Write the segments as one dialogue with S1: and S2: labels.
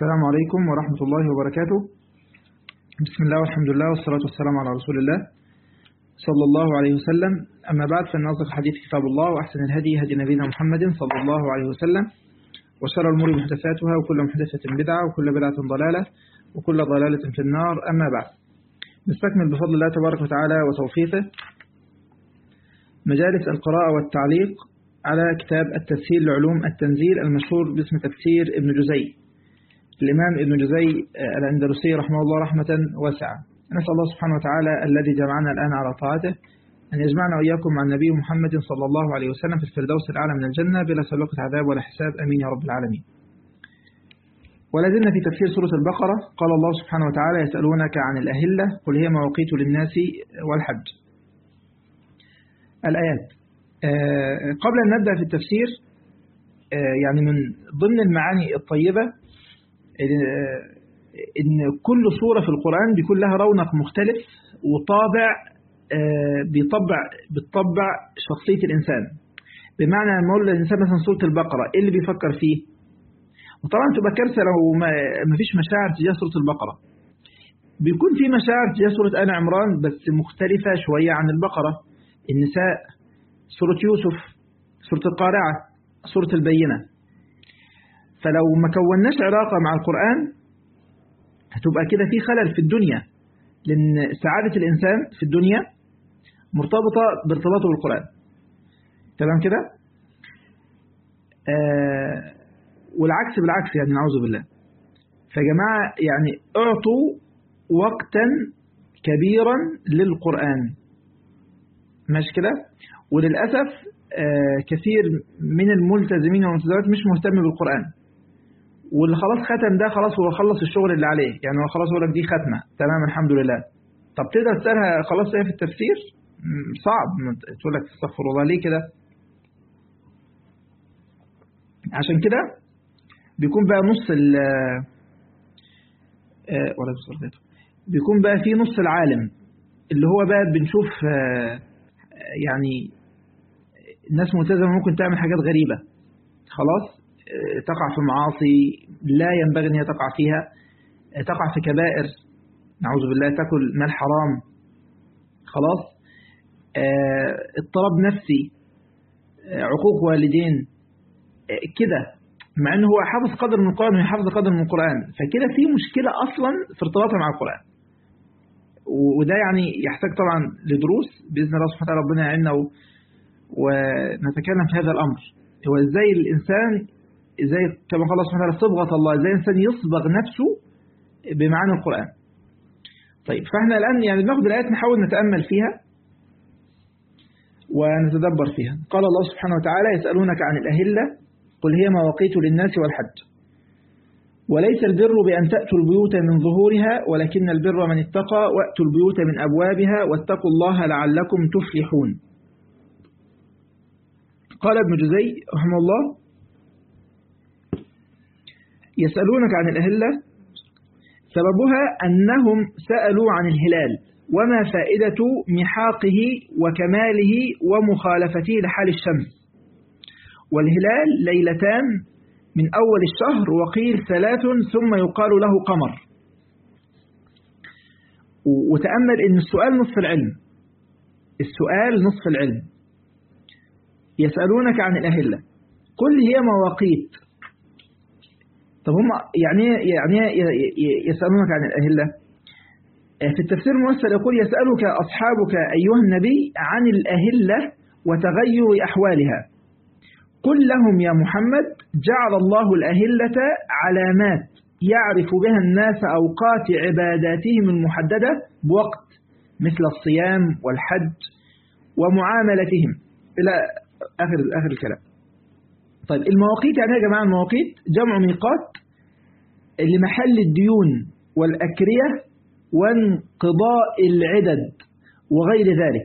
S1: السلام عليكم ورحمة الله وبركاته بسم الله والحمد لله والصلاة والسلام على رسول الله صلى الله عليه وسلم أما بعد فإن أصدق الحديث كتاب الله وأحسن الهدي هدي نبينا محمد صلى الله عليه وسلم وشر الأمور محدثاتها وكل محدثة بدعة وكل بدعة ضلالة وكل ضلالة في النار أما بعد نستكمل بفضل الله تبارك وتعالى وتوفيقه مجالس القراءة والتعليق على كتاب التسهيل لعلوم التنزيل المشهور باسم تفسير ابن جزي الإمام ابن جزي الأندلسي رحمه الله رحمة واسعة نسأل الله سبحانه وتعالى الذي جمعنا الآن على طاعته أن يجمعنا وإياكم مع النبي محمد صلى الله عليه وسلم في الفردوس الأعلى من الجنة بلا سابقة عذاب ولا حساب أمين يا رب العالمين ولازلنا في تفسير سورة البقرة قال الله سبحانه وتعالى يسألونك عن الأهلة قل هي مواقيت للناس والحج الآيات قبل أن نبدأ في التفسير يعني من ضمن المعاني الطيبة إن كل سورة في القرآن بيكون لها رونق مختلف وطابع بيطبع بتطبع شخصية الإنسان بمعنى لما أقول للإنسان مثلا سورة البقرة إيه اللي بيفكر فيه وطبعا تبقى كارثة لو ما فيش مشاعر تجاه سورة البقرة بيكون في مشاعر تجاه سورة آل عمران بس مختلفة شوية عن البقرة النساء سورة يوسف سورة القارعة سورة البينة فلو ما كوناش علاقة مع القرآن هتبقى كده في خلل في الدنيا لأن سعادة الإنسان في الدنيا مرتبطة بارتباطه بالقرآن تمام كده آه والعكس بالعكس يعني نعوذ بالله فجماعة يعني اعطوا وقتا كبيرا للقرآن ماشي كده وللأسف آه كثير من الملتزمين والملتزمات مش مهتم بالقرآن واللي خلاص ختم ده خلاص هو خلص الشغل اللي عليه يعني هو خلاص يقول لك دي ختمة تمام الحمد لله طب تقدر تسألها خلاص ايه في التفسير صعب تقول لك استغفر الله ليه كده عشان كده بيكون بقى نص ال آه ولا بصرفته بيكون بقى في نص العالم اللي هو بقى بنشوف آه يعني الناس ملتزمة ممكن تعمل حاجات غريبة خلاص تقع في معاصي لا ينبغي أن هي تقع فيها تقع في كبائر نعوذ بالله تأكل مال حرام خلاص اضطراب نفسي عقوق والدين كده مع أنه هو حافظ قدر من القرآن وهي حافظ قدر من القرآن فكده في مشكلة أصلا في ارتباطها مع القرآن وده يعني يحتاج طبعا لدروس بإذن الله سبحانه وتعالى ربنا يعيننا ونتكلم في هذا الأمر هو إزاي الإنسان إزاي كما قال الله سبحانه وتعالى صبغة الله إزاي الإنسان يصبغ نفسه بمعاني القرآن طيب فإحنا الآن يعني بناخد الآيات نحاول نتأمل فيها ونتدبر فيها قال الله سبحانه وتعالى يسألونك عن الأهلة قل هي مواقيت للناس والحج وليس البر بأن تأتوا البيوت من ظهورها ولكن البر من اتقى وأتوا البيوت من أبوابها واتقوا الله لعلكم تفلحون قال ابن جزي رحمه الله يسألونك عن الأهلة سببها أنهم سألوا عن الهلال وما فائدة محاقه وكماله ومخالفته لحال الشمس والهلال ليلتان من أول الشهر وقيل ثلاث ثم يقال له قمر وتأمل أن السؤال نصف العلم السؤال نصف العلم يسألونك عن الأهلة كل هي مواقيت طب هم يعني يعني يسألونك عن الأهلة في التفسير الموسل يقول يسألك أصحابك أيها النبي عن الأهلة وتغير أحوالها قل لهم يا محمد جعل الله الأهلة علامات يعرف بها الناس أوقات عباداتهم المحددة بوقت مثل الصيام والحج ومعاملتهم إلى آخر آخر الكلام طيب المواقيت يعني يا جماعة المواقيت جمع ميقات لمحل الديون والأكرية وانقضاء العدد وغير ذلك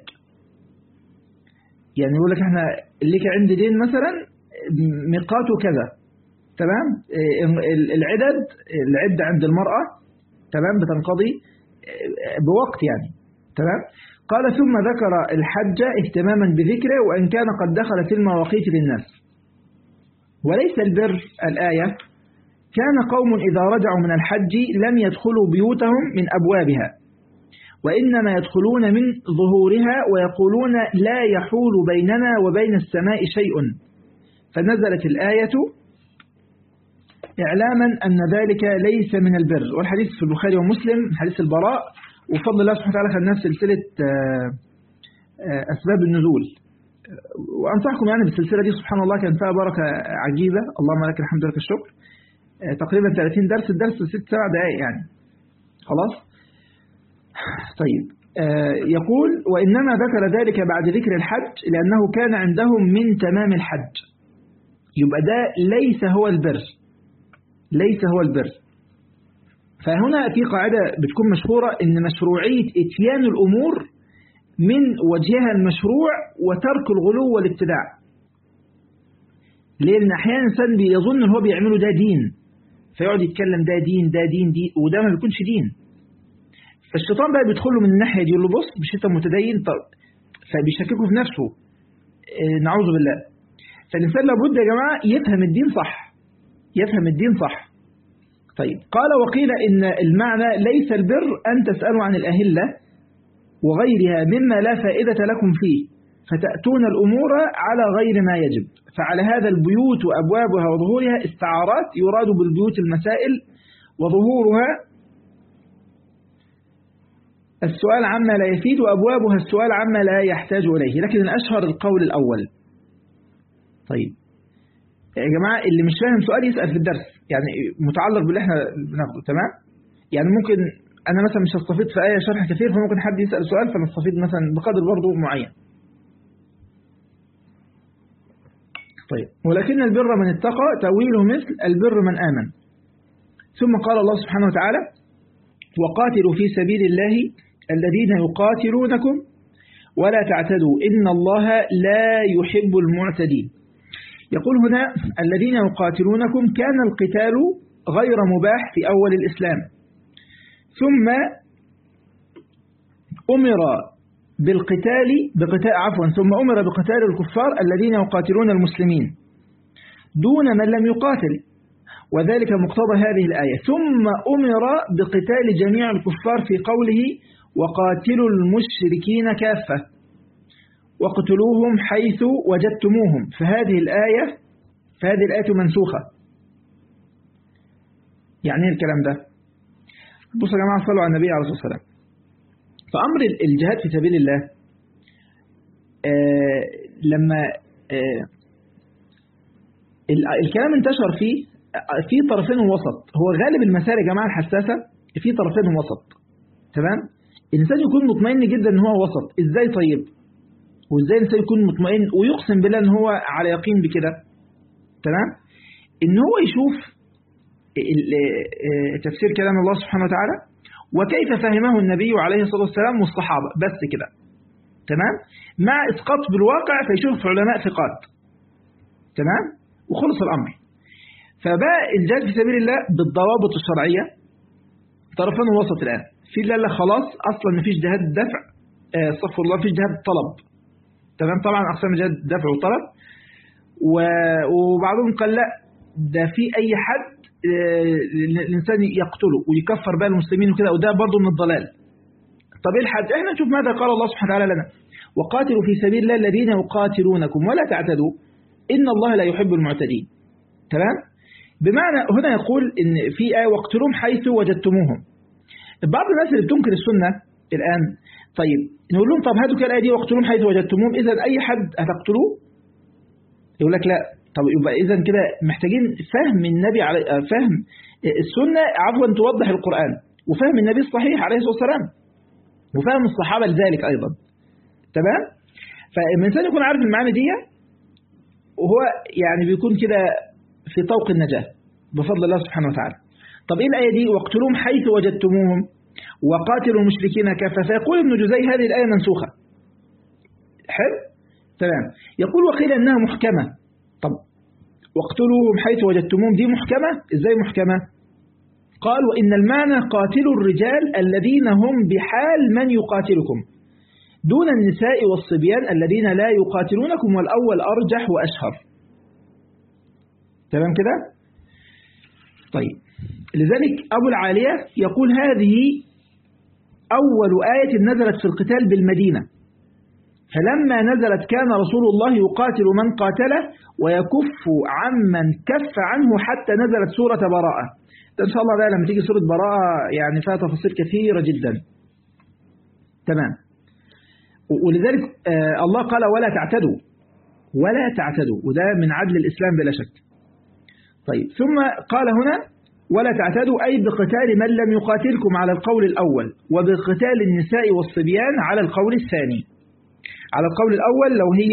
S1: يعني يقول لك احنا ليك عند دين مثلا ميقاته كذا تمام العدد العدة عند المرأة تمام بتنقضي بوقت يعني تمام قال ثم ذكر الحج اهتماما بذكره وإن كان قد دخل في المواقيت للناس وليس البر الآية كان قوم إذا رجعوا من الحج لم يدخلوا بيوتهم من أبوابها وإنما يدخلون من ظهورها ويقولون لا يحول بيننا وبين السماء شيء فنزلت الآية إعلاما أن ذلك ليس من البر والحديث في البخاري ومسلم حديث البراء وفضل الله سبحانه وتعالى خلنا سلسلة أسباب النزول وأنصحكم يعني بالسلسلة دي سبحان الله كان فيها بركة عجيبة اللهم لك الحمد لك الشكر تقريبا 30 درس الدرس 6 7 دقائق يعني خلاص طيب يقول وإنما ذكر ذلك بعد ذكر الحج لأنه كان عندهم من تمام الحج يبقى ده ليس هو البر ليس هو البر فهنا في قاعدة بتكون مشهورة إن مشروعية إتيان الأمور من وجهها المشروع وترك الغلو والابتداع لأن أحيانا الإنسان بيظن إن هو بيعمله ده دين فيقعد يتكلم ده دين ده دين دي وده ما بيكونش دين فالشيطان بقى بيدخل له من الناحية دي يقول له بص مش انت متدين طب فبيشككه في نفسه اه نعوذ بالله فالإنسان لابد يا جماعة يفهم الدين صح يفهم الدين صح طيب قال وقيل إن المعنى ليس البر أن تسألوا عن الأهلة وغيرها مما لا فائدة لكم فيه فتأتون الأمور على غير ما يجب فعلى هذا البيوت وأبوابها وظهورها استعارات يراد بالبيوت المسائل وظهورها السؤال عما لا يفيد وأبوابها السؤال عما لا يحتاج إليه لكن الأشهر القول الأول طيب يا جماعة اللي مش فاهم سؤال يسأل في الدرس يعني متعلق باللي احنا بناخده تمام يعني ممكن أنا مثلا مش هستفيد في آية شرح كثير فممكن حد يسأل سؤال فنستفيد مثلا بقدر برضه معين طيب ولكن البر من اتقى تأويله مثل البر من آمن ثم قال الله سبحانه وتعالى وقاتلوا في سبيل الله الذين يقاتلونكم ولا تعتدوا إن الله لا يحب المعتدين يقول هنا الذين يقاتلونكم كان القتال غير مباح في أول الإسلام ثم أمر بالقتال بقتال عفوا ثم أمر بقتال الكفار الذين يقاتلون المسلمين دون من لم يقاتل وذلك مقتضى هذه الآية ثم أمر بقتال جميع الكفار في قوله وقاتلوا المشركين كافة واقتلوهم حيث وجدتموهم فهذه الآية فهذه الآية منسوخة يعني ايه الكلام ده بصوا يا جماعة صلوا على النبي عليه الصلاة والسلام فأمر الجهاد في سبيل الله آه لما آه الكلام انتشر فيه في طرفين وسط هو غالب المسائل يا جماعة الحساسة في طرفين وسط تمام الإنسان يكون مطمئن جدا ان هو وسط ازاي طيب وازاي الإنسان يكون مطمئن ويقسم بالله ان هو على يقين بكده تمام ان هو يشوف تفسير كلام الله سبحانه وتعالى وكيف فهمه النبي عليه الصلاة والسلام والصحابة بس كده تمام مع إسقاط بالواقع فيشوف علماء ثقات تمام وخلص الأمر فبقى الجهاد في سبيل الله بالضوابط الشرعية طرفان وسط الآن في اللي قال خلاص أصلا ما فيش جهاد دفع استغفر الله فيش جهاد طلب تمام طبعا أقسام الجهاد دفع وطلب وبعضهم قال لا ده في أي حد الإنسان يقتله ويكفر بقى المسلمين وكده وده برضه من الضلال طب ايه الحد احنا نشوف ماذا قال الله سبحانه وتعالى لنا وقاتلوا في سبيل الله الذين يقاتلونكم ولا تعتدوا إن الله لا يحب المعتدين تمام بمعنى هنا يقول إن في آية واقتلوهم حيث وجدتموهم بعض الناس اللي بتنكر السنة الآن طيب نقول لهم طب هاتوا كده الآية دي واقتلوهم حيث وجدتموهم إذا أي حد هتقتلوه يقول لك لا طب يبقى إذا كده محتاجين فهم النبي على فهم السنة عفوا توضح القرآن وفهم النبي الصحيح عليه الصلاة والسلام وفهم الصحابة لذلك أيضا تمام فالإنسان يكون عارف المعاني دي وهو يعني بيكون كده في طوق النجاة بفضل الله سبحانه وتعالى طب إيه الآية دي واقتلوهم حيث وجدتموهم وقاتلوا المشركين كافة فيقول ابن جزي هذه الآية منسوخة حلو تمام يقول وقيل أنها محكمة طب واقتلوهم حيث وجدتموهم دي محكمة ازاي محكمة قال وإن المعنى قاتلوا الرجال الذين هم بحال من يقاتلكم دون النساء والصبيان الذين لا يقاتلونكم والأول أرجح وأشهر تمام كده طيب لذلك أبو العالية يقول هذه أول آية نزلت في القتال بالمدينة فلما نزلت كان رسول الله يقاتل من قاتله ويكف عمن كف عنه حتى نزلت سورة براءة ده إن شاء الله بقى لما تيجي سورة براءة يعني فيها تفاصيل كثيرة جدا تمام ولذلك آه الله قال ولا تعتدوا ولا تعتدوا وده من عدل الإسلام بلا شك طيب ثم قال هنا ولا تعتدوا أي بقتال من لم يقاتلكم على القول الأول وبقتال النساء والصبيان على القول الثاني على القول الأول لو هي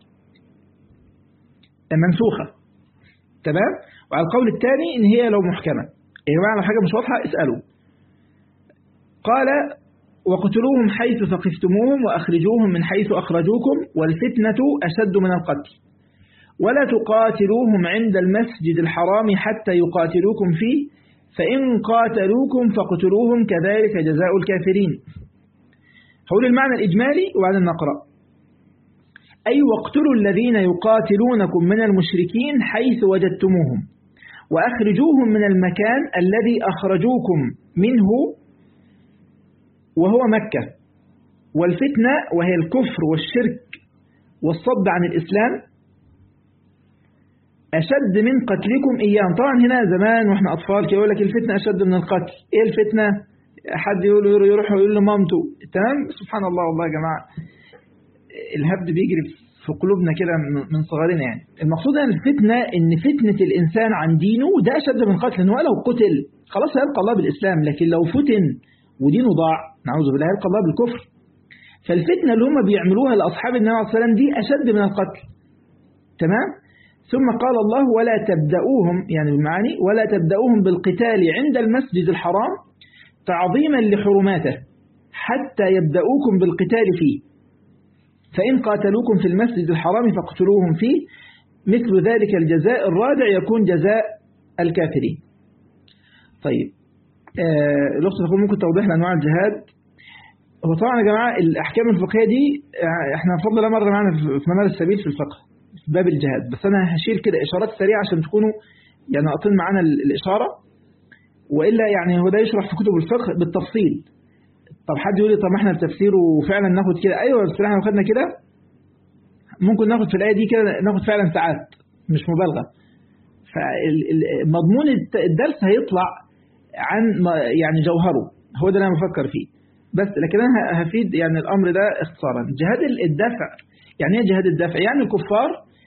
S1: منسوخة تمام وعلى القول الثاني إن هي لو محكمة يا جماعة لو حاجة مش واضحة اسألوا قال وقتلوهم حيث ثقفتموهم وأخرجوهم من حيث أخرجوكم والفتنة أشد من القتل ولا تقاتلوهم عند المسجد الحرام حتى يقاتلوكم فيه فإن قاتلوكم فاقتلوهم كذلك جزاء الكافرين حول المعنى الإجمالي وبعدين نقرأ أي واقتلوا الذين يقاتلونكم من المشركين حيث وجدتموهم وأخرجوهم من المكان الذي أخرجوكم منه وهو مكة والفتنة وهي الكفر والشرك والصد عن الإسلام أشد من قتلكم إياهم طبعا هنا زمان وإحنا أطفال يقول لك الفتنة أشد من القتل إيه الفتنة حد يقول يروح ويقول لمامته تمام سبحان الله والله يا جماعة الهبد بيجري في قلوبنا كده من صغرنا يعني المقصود أن الفتنة إن فتنة الإنسان عن دينه ده أشد من قتل إنه لو قتل خلاص هيلقى الله بالإسلام لكن لو فتن ودينه ضاع نعوذ بالله يلقى الله بالكفر فالفتنة اللي هم بيعملوها لأصحاب النبي عليه الصلاة والسلام دي أشد من القتل تمام ثم قال الله ولا تبدأوهم يعني بالمعاني ولا تبدأوهم بالقتال عند المسجد الحرام تعظيما لحرماته حتى يبدأوكم بالقتال فيه فإن قاتلوكم في المسجد الحرام فاقتلوهم فيه مثل ذلك الجزاء الرادع يكون جزاء الكافرين طيب آه الأخت تقول ممكن توضيح لأنواع الجهاد هو طبعا يا جماعة الأحكام الفقهية دي احنا بفضل الله مرة معنا في منار السبيل في الفقه في باب الجهاد بس أنا هشيل كده إشارات سريعة عشان تكونوا يعني ناقطين معانا الإشارة وإلا يعني هو ده يشرح في كتب الفقه بالتفصيل طب حد يقول لي طب احنا التفسير وفعلا ناخد كده ايوه بس احنا خدنا كده ممكن ناخد في الايه دي كده ناخد فعلا ساعات مش مبالغه فمضمون الدرس هيطلع عن يعني جوهره هو ده اللي انا بفكر فيه بس لكن انا هفيد يعني الامر ده اختصارا جهاد الدفع يعني ايه جهاد الدفع يعني الكفار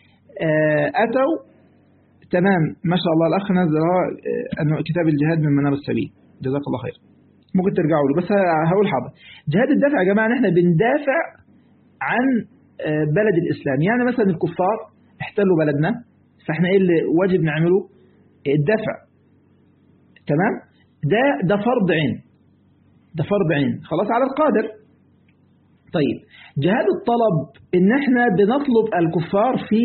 S1: اتوا تمام ما شاء الله الاخ نزل انه كتاب الجهاد من منار السبيل جزاك الله خير ممكن ترجعوا له بس هقول حاضر جهاد الدفع يا جماعه احنا بندافع عن بلد الاسلام يعني مثلا الكفار احتلوا بلدنا فاحنا ايه اللي واجب نعمله الدفع تمام ده ده فرض عين ده فرض عين خلاص على القادر طيب جهاد الطلب ان احنا بنطلب الكفار في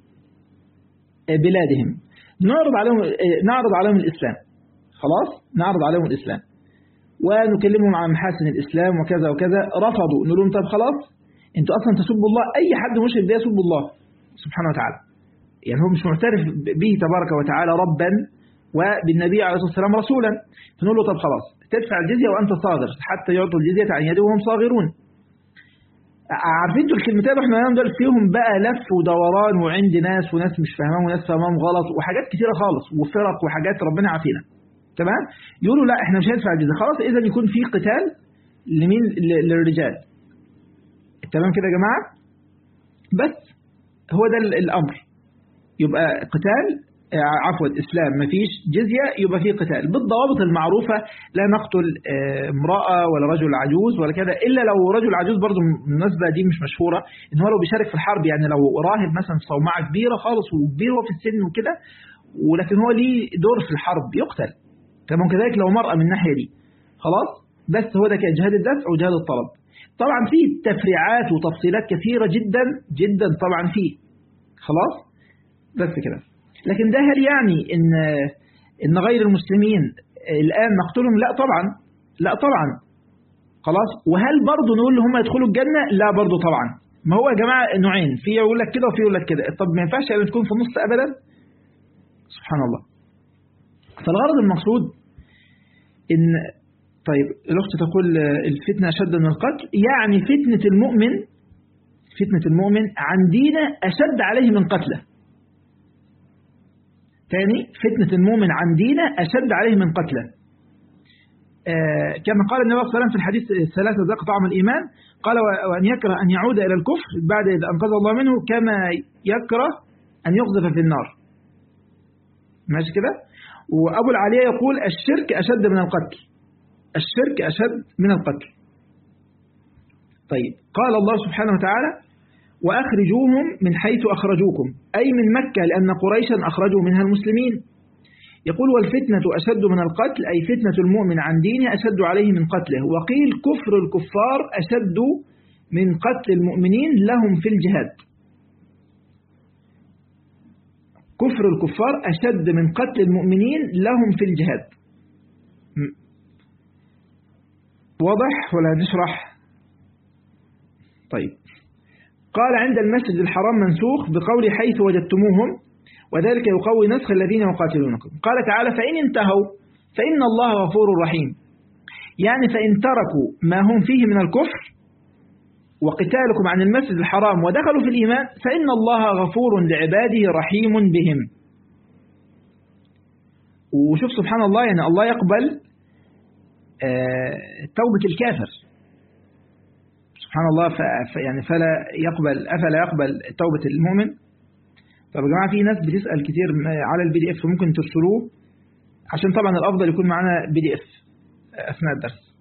S1: بلادهم نعرض عليهم نعرض عليهم الاسلام خلاص نعرض عليهم الاسلام ونكلمهم عن محاسن الإسلام وكذا وكذا رفضوا نقول لهم طب خلاص انتوا أصلا تسبوا الله أي حد مشرك ده يسب الله سبحانه وتعالى يعني هو مش معترف به تبارك وتعالى ربا وبالنبي عليه الصلاة والسلام رسولا فنقول له طب خلاص تدفع الجزية وأنت صاغر حتى يعطوا الجزية عن يده وهم صاغرون عارفين انتوا الكلمتين احنا دول فيهم بقى لف ودوران وعند ناس وناس مش فاهمهم وناس فاهمهم غلط وحاجات كتيرة خالص وفرق وحاجات ربنا عافينا تمام يقولوا لا احنا مش هندفع الجزية خلاص اذا يكون في قتال لمين للرجال تمام كده يا جماعة بس هو ده الامر يبقى قتال عفوا اسلام مفيش جزية يبقى في قتال بالضوابط المعروفة لا نقتل امرأة ولا رجل عجوز ولا كذا الا لو رجل عجوز برضه بالمناسبة دي مش مشهورة ان هو لو بيشارك في الحرب يعني لو راهب مثلا في صومعة كبيرة خالص وكبير هو في السن وكده ولكن هو ليه دور في الحرب يقتل تمام كذلك لو مرأة من الناحية دي خلاص بس هو ده كان جهاد الدفع وجهاد الطلب طبعا في تفريعات وتفصيلات كثيرة جدا جدا طبعا فيه خلاص بس كده لكن ده هل يعني ان ان غير المسلمين الآن نقتلهم لا طبعا لا طبعا خلاص وهل برضه نقول هم يدخلوا الجنة لا برضه طبعا ما هو يا جماعة نوعين في يقول لك كده وفي يقول لك كده طب ما ينفعش يعني تكون في النص أبدا سبحان الله فالغرض المقصود إن طيب الأخت تقول الفتنة أشد من القتل يعني فتنة المؤمن فتنة المؤمن عن دينه أشد عليه من قتله ثاني فتنة المؤمن عن دينه أشد عليه من قتله آه كما قال النبي صلى الله عليه وسلم في الحديث الثلاثة ذاق طعم الإيمان قال وأن يكره أن يعود إلى الكفر بعد إذا أنقذ الله منه كما يكره أن يقذف في النار ماشي كده وأبو العالية يقول الشرك أشد من القتل الشرك أشد من القتل طيب قال الله سبحانه وتعالى وأخرجوهم من حيث أخرجوكم أي من مكة لأن قريشا أخرجوا منها المسلمين يقول والفتنة أشد من القتل أي فتنة المؤمن عن دينه أشد عليه من قتله وقيل كفر الكفار أشد من قتل المؤمنين لهم في الجهاد كفر الكفار أشد من قتل المؤمنين لهم في الجهاد واضح ولا نشرح طيب قال عند المسجد الحرام منسوخ بقول حيث وجدتموهم وذلك يقوي نسخ الذين يقاتلونكم قال تعالى فإن انتهوا فإن الله غفور رحيم يعني فإن تركوا ما هم فيه من الكفر وقتالكم عن المسجد الحرام ودخلوا في الإيمان فإن الله غفور لعباده رحيم بهم وشوف سبحان الله يعني الله يقبل توبة الكافر سبحان الله يعني فلا يقبل أفلا يقبل توبة المؤمن طب يا جماعة في ناس بتسأل كتير على البي دي اف ممكن ترسلوه عشان طبعا الأفضل يكون معنا بي دي اف أثناء الدرس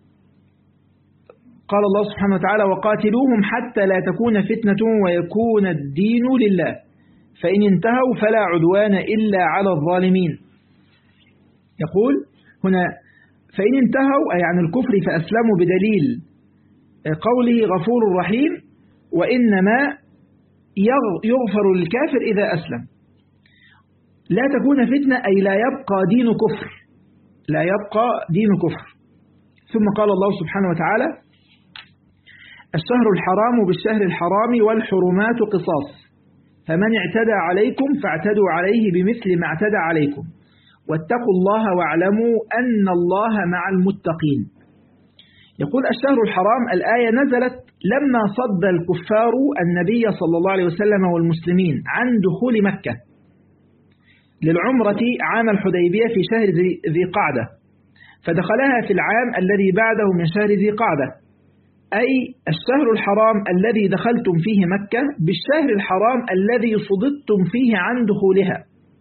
S1: قال الله سبحانه وتعالى وقاتلوهم حتى لا تكون فتنة ويكون الدين لله فإن انتهوا فلا عدوان إلا على الظالمين يقول هنا فإن انتهوا أي عن الكفر فأسلموا بدليل قوله غفور رحيم وإنما يغفر للكافر إذا أسلم لا تكون فتنة أي لا يبقى دين كفر لا يبقى دين كفر ثم قال الله سبحانه وتعالى الشهر الحرام بالشهر الحرام والحرمات قصاص فمن اعتدى عليكم فاعتدوا عليه بمثل ما اعتدى عليكم واتقوا الله واعلموا أن الله مع المتقين يقول الشهر الحرام الآية نزلت لما صد الكفار النبي صلى الله عليه وسلم والمسلمين عن دخول مكة للعمرة عام الحديبية في شهر ذي قعدة فدخلها في العام الذي بعده من شهر ذي قعدة أي الشهر الحرام الذي دخلتم فيه مكة بالشهر الحرام الذي صددتم فيه عن دخولها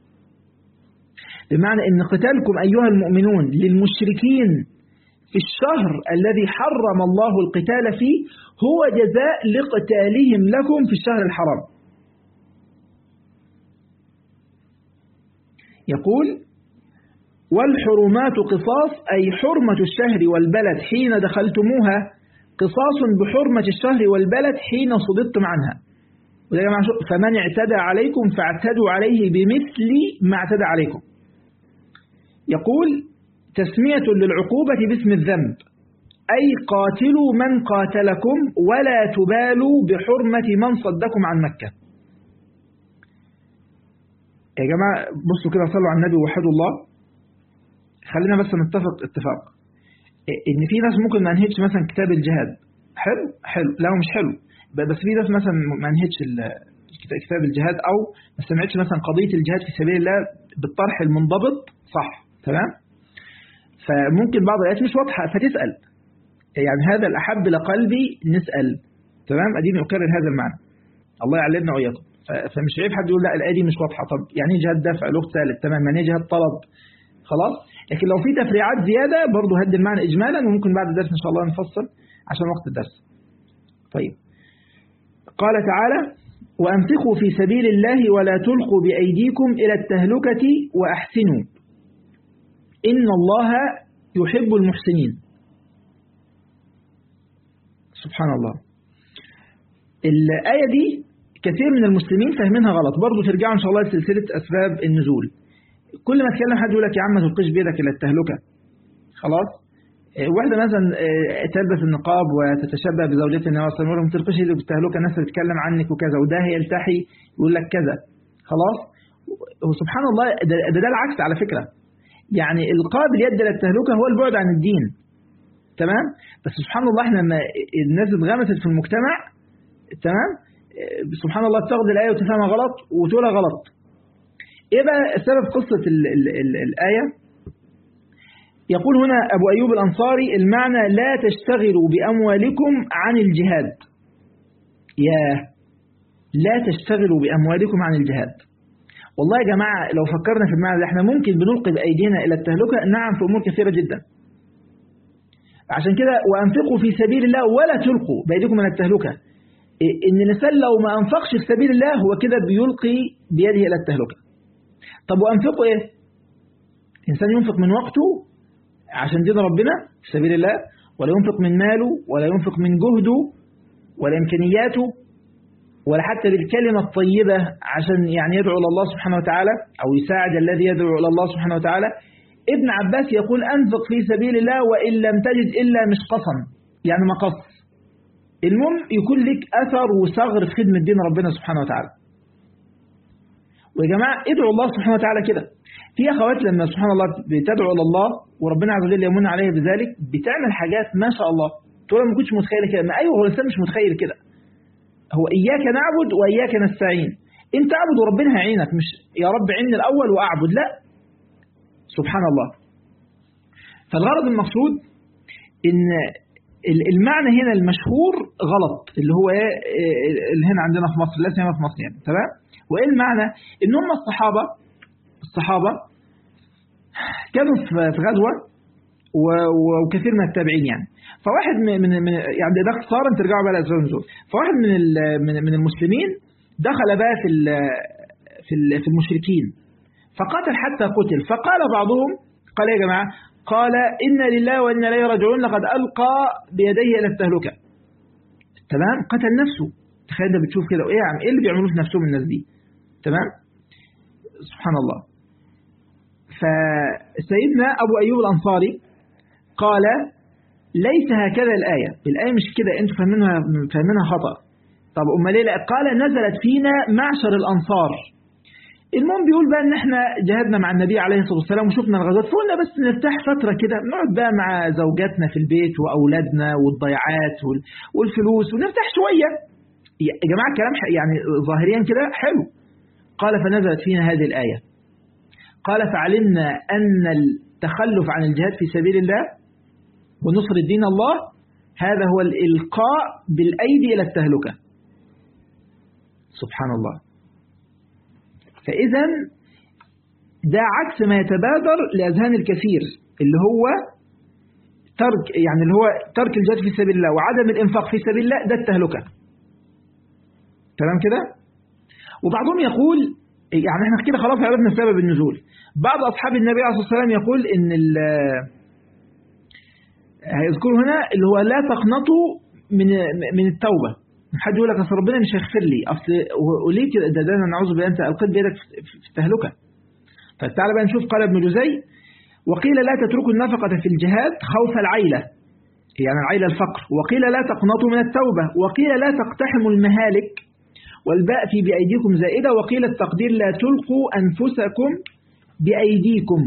S1: بمعنى أن قتالكم أيها المؤمنون للمشركين في الشهر الذي حرم الله القتال فيه هو جزاء لقتالهم لكم في الشهر الحرام يقول والحرمات قصاص أي حرمة الشهر والبلد حين دخلتموها قصاص بحرمة الشهر والبلد حين صددتم عنها فمن اعتدى عليكم فاعتدوا عليه بمثل ما اعتدى عليكم يقول تسمية للعقوبة باسم الذنب أي قاتلوا من قاتلكم ولا تبالوا بحرمة من صدكم عن مكة يا جماعة بصوا كده صلوا على النبي وحدوا الله خلينا بس نتفق اتفاق ان في ناس ممكن ما انهتش مثلا كتاب الجهاد حلو حلو لا مش حلو بس في ناس مثلا ما انهتش كتاب الجهاد او ما سمعتش مثلا قضية الجهاد في سبيل الله بالطرح المنضبط صح تمام فممكن بعض الآيات مش واضحة فتسأل يعني هذا الأحب لقلبي نسأل تمام أديني أكرر هذا المعنى الله يعلمنا وإياكم فمش عيب حد يقول لا الآية دي مش واضحة طب يعني جهاد دفع له ثالث تمام يعني جهاد طلب خلاص لكن لو في تفريعات زيادة برضه هدي المعنى إجمالا وممكن بعد الدرس إن شاء الله نفصل عشان وقت الدرس طيب قال تعالى وأنفقوا في سبيل الله ولا تلقوا بأيديكم إلى التهلكة وأحسنوا إن الله يحب المحسنين سبحان الله الآية دي كثير من المسلمين فاهمينها غلط برضو ترجعوا إن شاء الله لسلسلة أسباب النزول كل ما تكلم حد يقول لك يا عم ما تلقيش بيدك إلى التهلكة خلاص واحدة مثلا تلبس النقاب وتتشبه بزوجة النبي صلى الله عليه وسلم ما تلقيش اللي بالتهلكة الناس بتتكلم عنك وكذا وده يلتحي يقول لك كذا خلاص وسبحان الله ده, ده, ده العكس على فكرة يعني القابل يد للتهلكة هو البعد عن الدين تمام بس سبحان الله احنا لما الناس اتغمست في المجتمع تمام سبحان الله تاخد الآية وتفهمها غلط وتقولها غلط ايه بقى سبب قصة ال ال ال الآية يقول هنا أبو أيوب الأنصاري المعنى لا تشتغلوا بأموالكم عن الجهاد يا لا تشتغلوا بأموالكم عن الجهاد والله يا جماعة لو فكرنا في المعنى ده احنا ممكن بنلقي بأيدينا إلى التهلكة نعم في أمور كثيرة جدا عشان كده وأنفقوا في سبيل الله ولا تلقوا بأيديكم من التهلكة إن الإنسان لو ما أنفقش في سبيل الله هو كده بيلقي بيده إلى التهلكة طب وأنفقوا إيه إنسان ينفق من وقته عشان دين ربنا في سبيل الله ولا ينفق من ماله ولا ينفق من جهده ولا إمكانياته ولا حتى بالكلمة الطيبة عشان يعني يدعو إلى الله سبحانه وتعالى أو يساعد الذي يدعو إلى الله سبحانه وتعالى ابن عباس يقول أنفق في سبيل الله وإن لم تجد إلا مشقصا يعني مقص المهم يكون لك أثر وثغر في خدمة دين ربنا سبحانه وتعالى ويا جماعة ادعوا الله سبحانه وتعالى كده في أخوات لما سبحان الله بتدعو إلى الله وربنا عز وجل يمن عليها بذلك بتعمل حاجات ما شاء الله تقول ما كنتش متخيلة كده ما أيوه هو الإنسان مش متخيل كده هو إياك نعبد وإياك نستعين أنت اعبد وربنا هيعينك مش يا رب عيني الأول وأعبد لا سبحان الله فالغرض المقصود إن المعنى هنا المشهور غلط اللي هو اللي هنا عندنا في مصر لا سيما في مصر يعني تمام وايه المعنى ان هم الصحابه الصحابه كانوا في غزوه وكثير من التابعين يعني فواحد من من يعني ده اختصارا ترجعوا بقى لاسباب النزول فواحد من من المسلمين دخل بقى في في في المشركين فقاتل حتى قتل فقال بعضهم قال يا جماعه قال إنا لله وإنا إليه راجعون لقد ألقى بيديه إلى التهلكة تمام قتل نفسه تخيل ده بتشوف كده ايه يا عم ايه اللي بيعملوه في نفسهم الناس دي تمام سبحان الله فسيدنا أبو أيوب الأنصاري قال ليس هكذا الآية الآية مش كده أنتوا فاهمينها فاهمينها خطأ طب أمال ليه قال نزلت فينا معشر الأنصار المهم بيقول بقى ان احنا جهدنا مع النبي عليه الصلاه والسلام وشفنا الغزوات فقلنا بس نرتاح فتره كده نقعد بقى مع زوجاتنا في البيت واولادنا والضيعات والفلوس ونرتاح شويه يا جماعه الكلام يعني ظاهريا كده حلو قال فنزلت فينا هذه الايه قال فعلمنا ان التخلف عن الجهاد في سبيل الله ونصر الدين الله هذا هو الالقاء بالايدي الى التهلكه سبحان الله فإذا ده عكس ما يتبادر لأذهان الكثير اللي هو ترك يعني اللي هو ترك الجهاد في سبيل الله وعدم الإنفاق في سبيل الله ده التهلكة تمام كده وبعضهم يقول يعني احنا كده خلاص عرفنا سبب النزول بعض أصحاب النبي عليه الصلاة والسلام يقول إن هيذكروا هنا اللي هو لا تقنطوا من من التوبة حد يقول لك اصل ربنا مش هيغفر لي اصل وليه كده ده, ده انا نعوذ بالله انت القيت بيدك في التهلكه فتعالى بقى نشوف قال ابن جزي وقيل لا تتركوا النفقة في الجهاد خوف العيلة يعني العيلة الفقر وقيل لا تقنطوا من التوبة وقيل لا تقتحموا المهالك والباء في بأيديكم زائدة وقيل التقدير لا تلقوا أنفسكم بأيديكم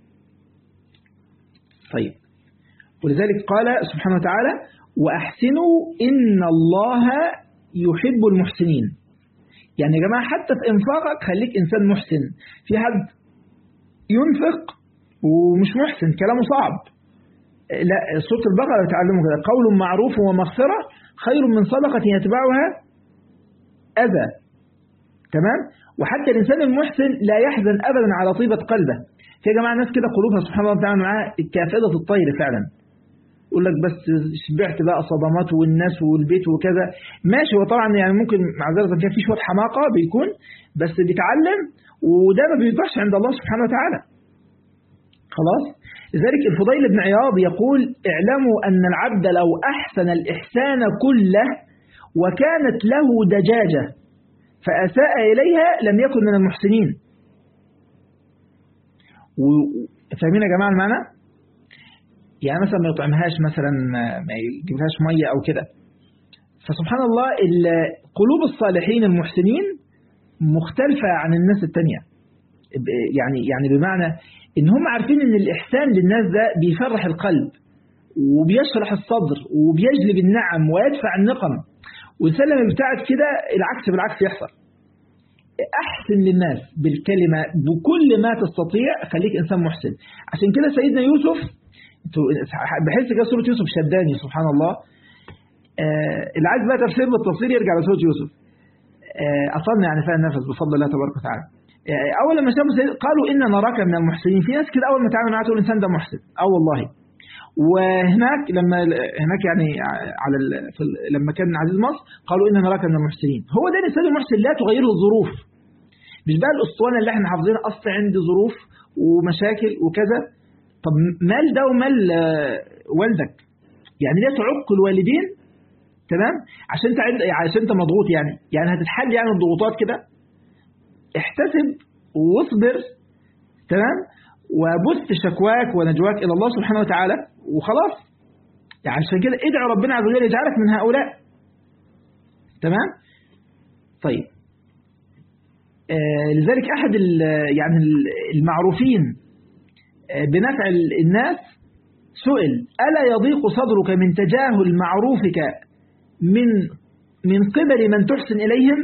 S1: طيب ولذلك قال سبحانه وتعالى وأحسنوا إن الله يحب المحسنين يعني يا جماعة حتى في إنفاقك خليك إنسان محسن في حد ينفق ومش محسن كلامه صعب لا سورة البقرة تعلموا كده قول معروف ومغفرة خير من صدقة يتبعها أذى تمام وحتى الإنسان المحسن لا يحزن أبدا على طيبة قلبه في يا جماعة ناس كده قلوبها سبحان الله تعالى معاها كافدة الطير فعلا يقول لك بس شبعت بقى صدمات والناس والبيت وكذا ماشي هو طبعا يعني ممكن معذرة كان في شوية حماقة بيكون بس بيتعلم وده ما بيذبحش عند الله سبحانه وتعالى خلاص لذلك الفضيل بن عياض يقول اعلموا أن العبد لو أحسن الإحسان كله وكانت له دجاجة فأساء إليها لم يكن من المحسنين فاهمين يا جماعة المعنى؟ يعني مثلا ما يطعمهاش مثلا ما يجيبهاش مية أو كده فسبحان الله قلوب الصالحين المحسنين مختلفة عن الناس التانية يعني يعني بمعنى ان هم عارفين ان الاحسان للناس ده بيفرح القلب وبيشرح الصدر وبيجلب النعم ويدفع النقم والإنسان لما بيبتعد كده العكس بالعكس يحصل أحسن للناس بالكلمة بكل ما تستطيع خليك إنسان محسن عشان كده سيدنا يوسف بحس كده سورة يوسف شداني سبحان الله آه اللي عايز بقى تفسير بالتفصيل يرجع لسورة يوسف آه أصلنا يعني فيها النفس بفضل الله تبارك وتعالى آه أول لما شافوا قالوا إن نراك من المحسنين في ناس كده أول ما تعامل معاه تقول الإنسان ده محسن أه والله وهناك لما هناك يعني على في لما كان عزيز مصر قالوا إن نراك من المحسنين هو ده الإنسان المحسن لا تغيره الظروف مش بقى الأسطوانة اللي احنا حافظينها أصل عندي ظروف ومشاكل وكذا طب مال ده ومال والدك يعني ليه تعق الوالدين تمام عشان انت عند عشان انت مضغوط يعني يعني هتتحل يعني الضغوطات كده احتسب واصبر تمام وبث شكواك ونجواك الى الله سبحانه وتعالى وخلاص يعني عشان كده ادعو ربنا عز وجل يجعلك من هؤلاء تمام طيب آه لذلك احد يعني المعروفين بنفع الناس سئل ألا يضيق صدرك من تجاهل معروفك من من قبل من تحسن إليهم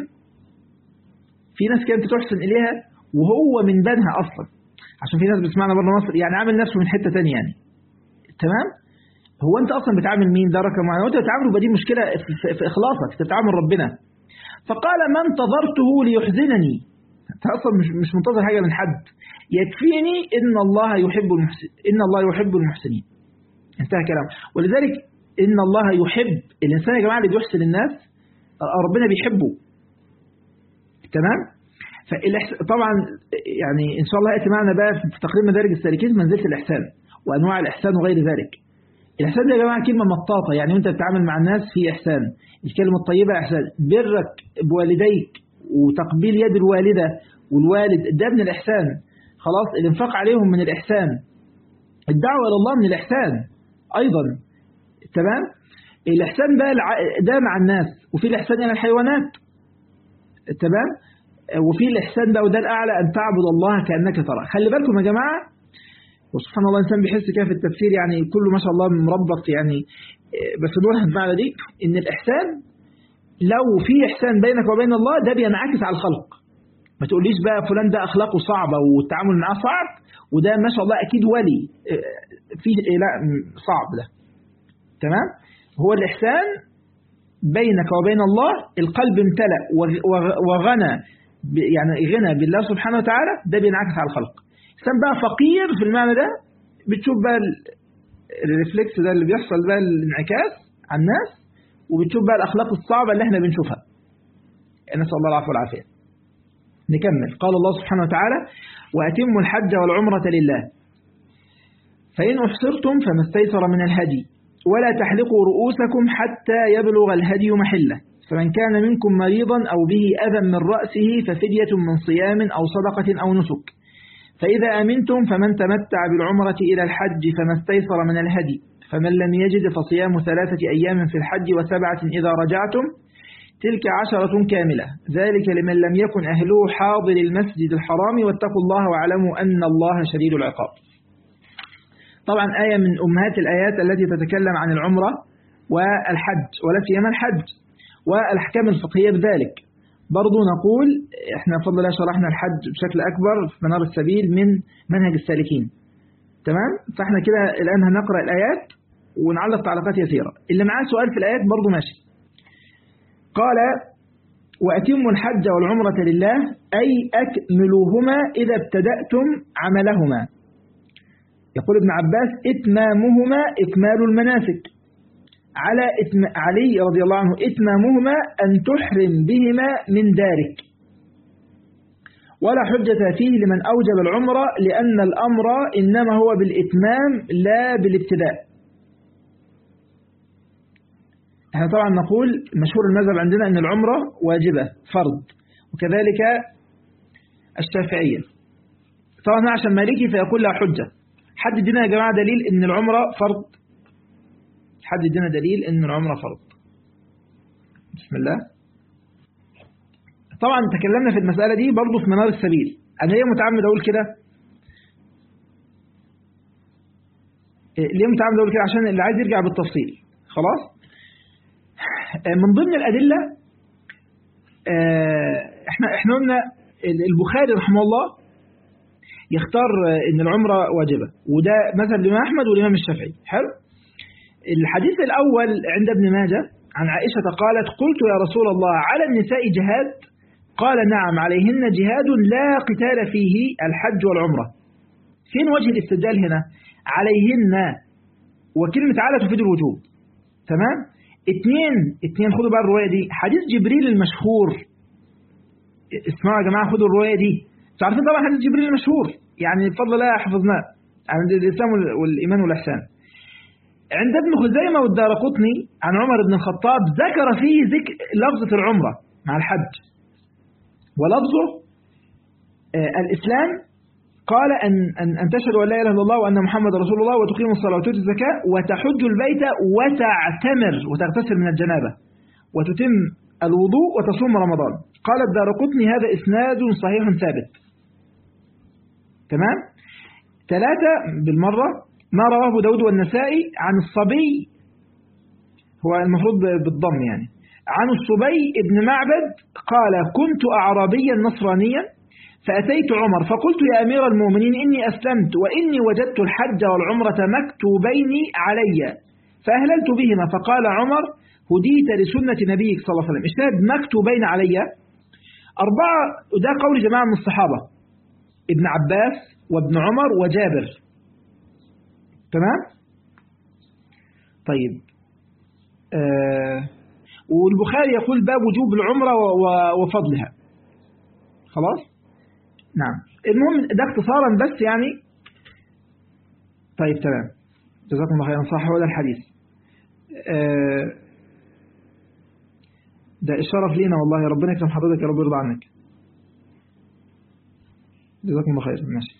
S1: في ناس كانت تحسن إليها وهو من بنها أصلا عشان في ناس بتسمعنا بره مصر يعني عامل نفسه من حتة تانية يعني تمام هو أنت أصلا بتعامل مين ده رقم واحد وأنت بتعامل دي مشكلة في, في إخلاصك تتعامل ربنا فقال ما انتظرته ليحزنني أنت أصلا مش مش منتظر حاجة من حد يكفيني إن الله يحب المحسن إن الله يحب المحسنين انتهى كلام ولذلك إن الله يحب الإنسان يا جماعة اللي بيحسن الناس ربنا بيحبه تمام طبعا يعني إن شاء الله يأتي معنا بقى في تقرير مدارج السالكين منزلة الإحسان وأنواع الإحسان وغير ذلك الإحسان ده يا جماعة كلمة مطاطة يعني وأنت بتتعامل مع الناس في إحسان الكلمة الطيبة إحسان برك بوالديك وتقبيل يد الوالدة والوالد ده من الإحسان خلاص الانفاق عليهم من الإحسان الدعوة إلى الله من الإحسان أيضا تمام الإحسان ده ده مع الناس وفي الإحسان إلى الحيوانات تمام وفي الإحسان ده وده الأعلى أن تعبد الله كأنك ترى خلي بالكم يا جماعة وسبحان الله الإنسان بيحس كده في التفسير يعني كله ما شاء الله مربط يعني بس نقولها بمعنى دي إن الإحسان لو في إحسان بينك وبين الله ده بينعكس على الخلق ما تقوليش بقى فلان ده أخلاقه صعبة والتعامل معاه صعب وده ما شاء الله أكيد ولي فيه لا صعب ده تمام هو الإحسان بينك وبين الله القلب امتلأ وغنى يعني غنى بالله سبحانه وتعالى ده بينعكس على الخلق إنسان بقى فقير في المعنى ده بتشوف بقى الريفلكس ده اللي بيحصل بقى الانعكاس على الناس وبتشوف بقى الأخلاق الصعبة اللي احنا بنشوفها نسأل الله العفو والعافية نكمل قال الله سبحانه وتعالى وأتموا الحج والعمرة لله فإن أحصرتم فما استيسر من الهدي ولا تحلقوا رؤوسكم حتى يبلغ الهدي محله فمن كان منكم مريضا أو به أذى من رأسه ففدية من صيام أو صدقة أو نسك فإذا أمنتم فمن تمتع بالعمرة إلى الحج فما استيسر من الهدي فمن لم يجد فصيام ثلاثة أيام في الحج وسبعة إذا رجعتم تلك عشرة كاملة ذلك لمن لم يكن أهله حاضر المسجد الحرام واتقوا الله واعلموا أن الله شديد العقاب طبعا آية من أمهات الآيات التي تتكلم عن العمرة والحج ولا سيما الحج والأحكام الفقهية بذلك برضو نقول احنا بفضل الله شرحنا الحج بشكل أكبر في منار السبيل من منهج السالكين تمام فاحنا كده الآن هنقرأ الآيات ونعلق تعليقات يسيرة اللي معاه سؤال في الآيات برضو ماشي قال وأتموا الحج والعمرة لله أي أكملوهما إذا ابتدأتم عملهما يقول ابن عباس إتمامهما إكمال المناسك على إتم... علي رضي الله عنه إتمامهما أن تحرم بهما من دارك ولا حجة فيه لمن أوجب العمرة لأن الأمر إنما هو بالإتمام لا بالابتداء احنا طبعا نقول مشهور المذهب عندنا أن العمرة واجبة فرض وكذلك الشافعية طبعا عشان مالكي فيقول لها حجة حد يدينا يا جماعة دليل أن العمرة فرض حد يدينا دليل أن العمرة فرض بسم الله طبعا تكلمنا في المسألة دي برضو في منار السبيل أنا ليه متعمد أقول كده ليه متعمد أقول كده عشان اللي عايز يرجع بالتفصيل خلاص من ضمن الأدلة احنا احنا قلنا البخاري رحمه الله يختار ان العمرة واجبة وده مثل الإمام أحمد والإمام الشافعي حلو الحديث الأول عند ابن ماجه عن عائشة قالت قلت يا رسول الله على النساء جهاد قال نعم عليهن جهاد لا قتال فيه الحج والعمرة فين وجه الاستدلال هنا عليهن وكلمة على تفيد الوجوب تمام اتنين اتنين خدوا بقى الرواية دي حديث جبريل المشهور اسمعوا يا جماعة خدوا الرواية دي تعرفين طبعا حديث جبريل المشهور يعني بفضل الله حفظناه عن الإسلام والإيمان والإحسان عند ابن خزيمة والدار قطني عن عمر بن الخطاب ذكر فيه ذكر لفظة العمرة مع الحج ولفظه آه الإسلام قال أن, أن, أن تشهد أن لا إله إلا الله وأن محمد رسول الله وتقيم الصلاة وتؤتي الزكاة وتحج البيت وتعتمر وتغتسل من الجنابة وتتم الوضوء وتصوم رمضان قال الدار قطني هذا إسناد صحيح ثابت تمام ثلاثة بالمرة ما رواه داود والنسائي عن الصبي هو المفروض بالضم يعني عن الصبي ابن معبد قال كنت أعرابيا نصرانيا فأتيت عمر فقلت يا أمير المؤمنين إني أسلمت وإني وجدت الحج والعمرة مكتوبين علي فأهللت بهما فقال عمر هديت لسنة نبيك صلى الله عليه وسلم اشتهد مكتوبين علي أربعة ده قول جماعة من الصحابة ابن عباس وابن عمر وجابر تمام طيب آه والبخاري يقول باب وجوب العمرة وفضلها خلاص نعم المهم ده اختصارا بس يعني طيب تمام جزاكم الله خيرا صح هو ده الحديث آه ده الشرف لينا والله ربنا يكرم حضرتك يا رب يرضى عنك جزاكم الله خير ماشي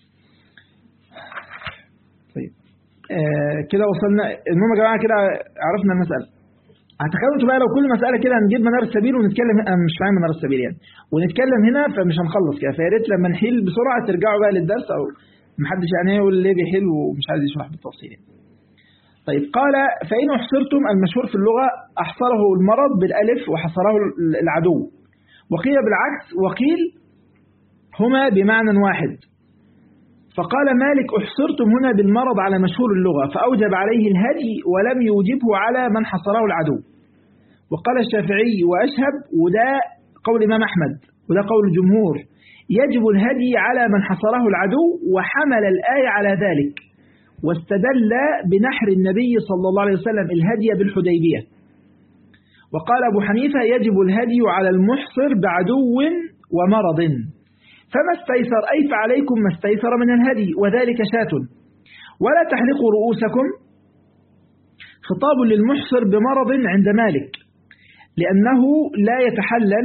S1: طيب آه كده وصلنا المهم يا جماعه كده عرفنا المساله هتخيلوا انتوا بقى لو كل مساله كده هنجيب منار السبيل ونتكلم انا مش فاهم منار السبيل يعني ونتكلم هنا فمش هنخلص كده فيا ريت لما نحل بسرعه ترجعوا بقى للدرس او محدش يعني يقول ليه بيحل ومش عايز يشرح بالتفصيل يعني. طيب قال فإن أحصرتم المشهور في اللغة أحصره المرض بالألف وحصره العدو وقيل بالعكس وقيل هما بمعنى واحد فقال مالك أحصرتم هنا بالمرض على مشهور اللغة فأوجب عليه الهدي ولم يوجبه على من حصره العدو وقال الشافعي وأشهب وده قول الإمام أحمد وده قول الجمهور يجب الهدي على من حصره العدو وحمل الآية على ذلك واستدل بنحر النبي صلى الله عليه وسلم الهدي بالحديبية وقال أبو حنيفة يجب الهدي على المحصر بعدو ومرض فما استيسر أي فعليكم ما استيسر من الهدي وذلك شاة ولا تحلقوا رؤوسكم خطاب للمحصر بمرض عند مالك لأنه لا يتحلل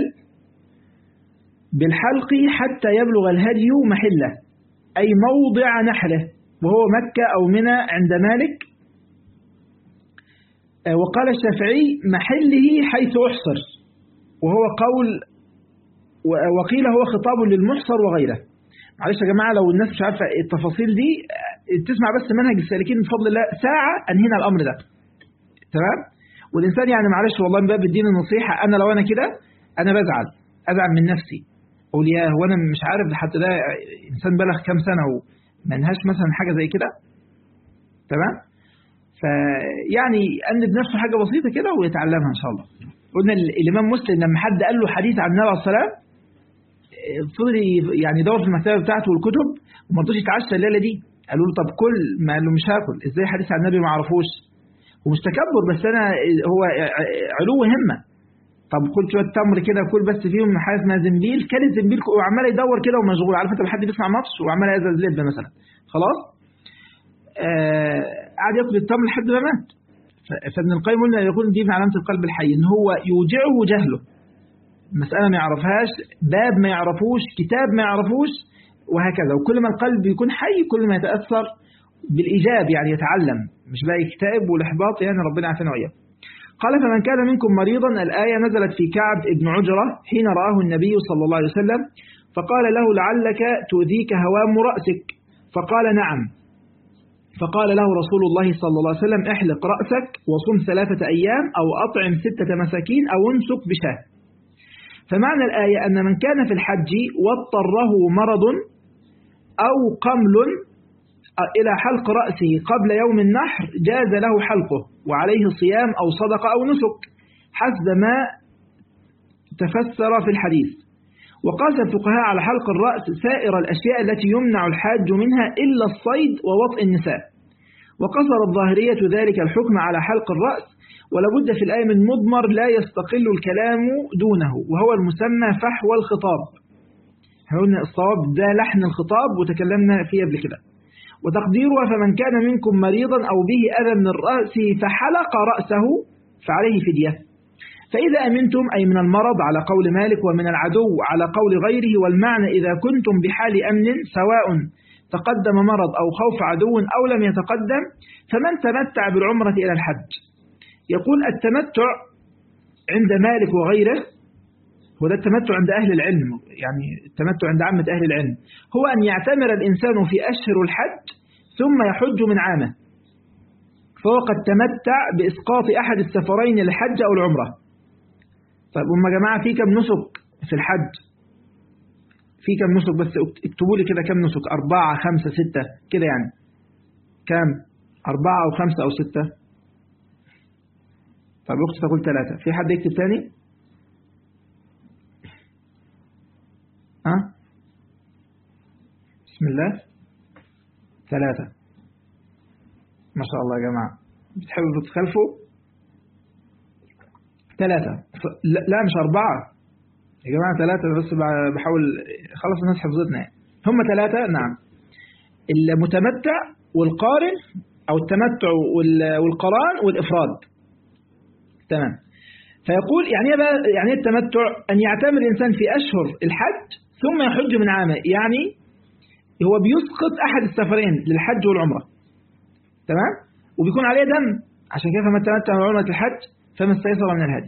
S1: بالحلق حتى يبلغ الهدي محله أي موضع نحره وهو مكة أو منى عند مالك وقال الشافعي محله حيث أحصر وهو قول وقيل هو خطاب للمحصر وغيره معلش يا جماعة لو الناس مش عارفة التفاصيل دي تسمع بس منهج السالكين بفضل الله ساعة أنهينا الأمر ده تمام والإنسان يعني معلش والله من باب الدين النصيحة أنا لو أنا كده أنا بزعل أزعل من نفسي أقول يا هو أنا مش عارف حتى ده إنسان بلغ كام سنة ومنهاش مثلا حاجة زي كده تمام فيعني أنب نفسه حاجة بسيطة كده ويتعلمها إن شاء الله قلنا الإمام مسلم لما حد قال له حديث عن النبي عليه الصلاة فضل يعني يدور في المكتبة بتاعته والكتب وما رضوش يتعشى الليلة دي قالوا له طب كل ما قال له مش هاكل ازاي حديث عن النبي ما اعرفوش ومش تكبر بس انا هو علو همه طب خد شويه تمر كده كل بس فيهم حاجه اسمها زنبيل كل الزنبيل وعمال يدور كده ومشغول عارف انت حد بيسمع ماتش وعمال يزز لب مثلا خلاص آه قعد ياكل التمر لحد ما مات فابن القيم قلنا يقول دي من علامه القلب الحي ان هو يوجعه جهله مسألة ما يعرفهاش باب ما يعرفوش كتاب ما يعرفوش وهكذا وكل ما القلب يكون حي كل ما يتأثر بالإيجاب يعني يتعلم مش بقى يكتئب والإحباط يعني ربنا عافينا وإياه قال فمن كان منكم مريضا الآية نزلت في كعب ابن عجرة حين رآه النبي صلى الله عليه وسلم فقال له لعلك تؤذيك هوام رأسك فقال نعم فقال له رسول الله صلى الله عليه وسلم احلق رأسك وصم ثلاثة أيام أو أطعم ستة مساكين أو انسك بشاه فمعنى الآية أن من كان في الحج واضطره مرض أو قمل إلى حلق رأسه قبل يوم النحر جاز له حلقه وعليه صيام أو صدقة أو نسك حسب ما تفسر في الحديث وقاس الفقهاء على حلق الرأس سائر الأشياء التي يمنع الحاج منها إلا الصيد ووطء النساء وقصر الظاهرية ذلك الحكم على حلق الرأس ولابد في الآية من مضمر لا يستقل الكلام دونه وهو المسمى فحوى الخطاب قلنا الصواب ده لحن الخطاب وتكلمنا فيه قبل كده وتقديرها فمن كان منكم مريضا أو به أذى من الرأس فحلق رأسه فعليه فدية فإذا أمنتم أي من المرض على قول مالك ومن العدو على قول غيره والمعنى إذا كنتم بحال أمن سواء تقدم مرض أو خوف عدو أو لم يتقدم فمن تمتع بالعمرة إلى الحج يقول التمتع عند مالك وغيره وده التمتع عند أهل العلم يعني التمتع عند عامة أهل العلم هو أن يعتمر الإنسان في أشهر الحج ثم يحج من عامه فهو قد تمتع بإسقاط أحد السفرين للحج أو العمرة طيب هم جماعة في كم نسك في الحج في كم نسك بس اكتبوا لي كده كم نسك أربعة خمسة ستة كده يعني كم أربعة أو خمسة أو ستة طيب أختي تقول ثلاثة في حد يكتب تاني ها بسم الله ثلاثة ما شاء الله يا جماعة بتحبوا تتخلفوا ثلاثة لا مش أربعة يا جماعة ثلاثة بس بحاول خلاص الناس حفظتنا يعني هم ثلاثة نعم المتمتع والقارن أو التمتع والقران والإفراد تمام فيقول يعني ايه يعني التمتع أن يعتمر الإنسان في أشهر الحج ثم يحج من عامه يعني هو بيسقط أحد السفرين للحج والعمرة تمام وبيكون عليه دم عشان كده فما تمتع من عمرة الحج فما استيسر من الهدي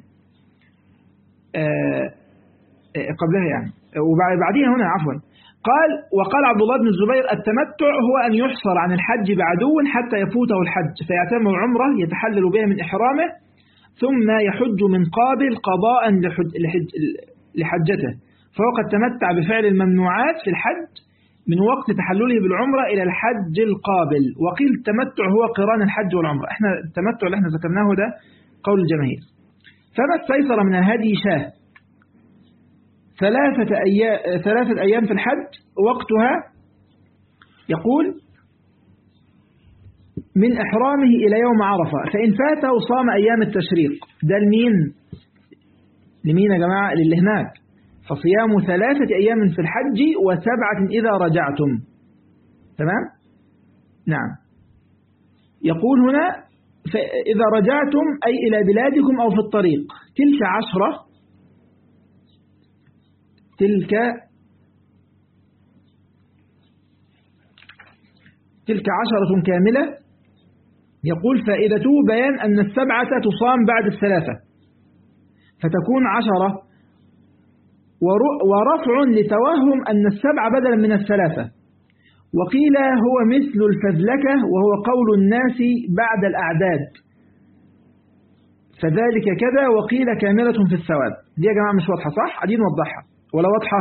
S1: آه قبلها يعني وبعديها هنا عفوا قال وقال عبد الله بن الزبير التمتع هو أن يحصر عن الحج بعدو حتى يفوته الحج فيعتم عمره يتحلل بها من إحرامه ثم يحج من قابل قضاء لحج لحجته فهو قد تمتع بفعل الممنوعات في الحج من وقت تحلله بالعمرة إلى الحج القابل وقيل التمتع هو قران الحج والعمرة احنا التمتع اللي احنا ذكرناه ده قول الجماهير فما استيسر من الهدي شاه ثلاثة أيام, ثلاثة أيام في الحج وقتها يقول من إحرامه إلى يوم عرفة فإن فاته صام أيام التشريق ده لمين لمين يا جماعة للي هناك فصيام ثلاثة أيام في الحج وسبعة إذا رجعتم تمام نعم يقول هنا إذا رجعتم أي إلى بلادكم أو في الطريق تلك عشرة تلك تلك عشرة كاملة يقول فائدته بيان أن السبعة تصام بعد الثلاثة فتكون عشرة ورفع لتوهم أن السبع بدلا من الثلاثة وقيل هو مثل الفذلكة وهو قول الناس بعد الأعداد فذلك كذا وقيل كاملة في الثواب دي يا جماعة مش واضحة صح؟ عدين نوضحها ولا واضحة؟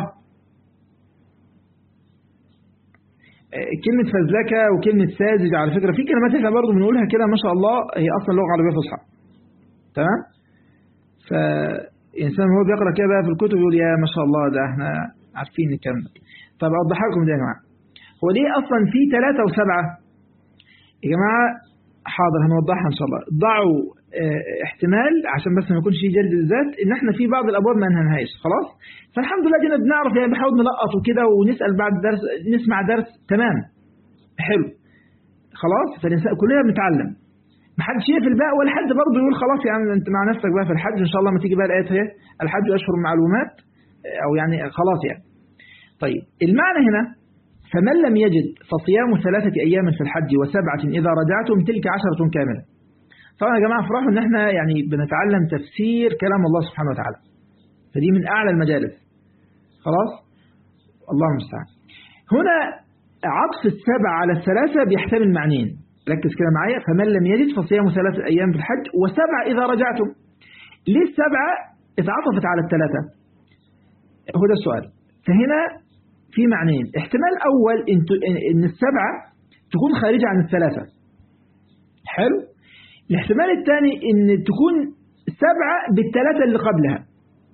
S1: كلمة فذلكة وكلمة ساذج على فكرة في كلمات احنا برضه بنقولها كده ما شاء الله هي أصلا لغة عربية فصحى تمام؟ ف إنسان هو بيقرأ كده بقى في الكتب يقول يا ما شاء الله ده احنا عارفين الكلام ده طب أوضحها لكم ده يا جماعة هو ليه أصلا في ثلاثة وسبعة يا جماعة حاضر هنوضحها إن شاء الله ضعوا اه احتمال عشان بس ما يكونش في جلد الذات إن احنا في بعض الأبواب ما انهنهاش خلاص فالحمد لله دينا بنعرف يعني بنحاول نلقط وكده ونسأل بعد درس نسمع درس تمام حلو خلاص فالإنسان كلنا بنتعلم ما حدش يقفل بقى ولا حد برضه يقول خلاص يا عم انت مع نفسك بقى في الحج ان شاء الله ما تيجي بقى الايات اهي الحج اشهر معلومات او يعني خلاص يعني طيب المعنى هنا فمن لم يجد فصيام ثلاثة أيام في الحج وسبعة إذا رجعتم تلك عشرة كاملة طبعا يا جماعة افرحوا ان احنا يعني بنتعلم تفسير كلام الله سبحانه وتعالى فدي من أعلى المجالس خلاص الله المستعان هنا عطف السبع على الثلاثة بيحتمل معنيين ركز كده معايا فمن لم يجد فصيام ثلاثة أيام في الحج وسبع إذا رجعتم ليه السبعة اتعطفت على الثلاثة هو ده السؤال فهنا في معنيين احتمال أول إن, إن السبعة تكون خارجة عن الثلاثة حلو الاحتمال الثاني إن تكون سبعة بالثلاثة اللي قبلها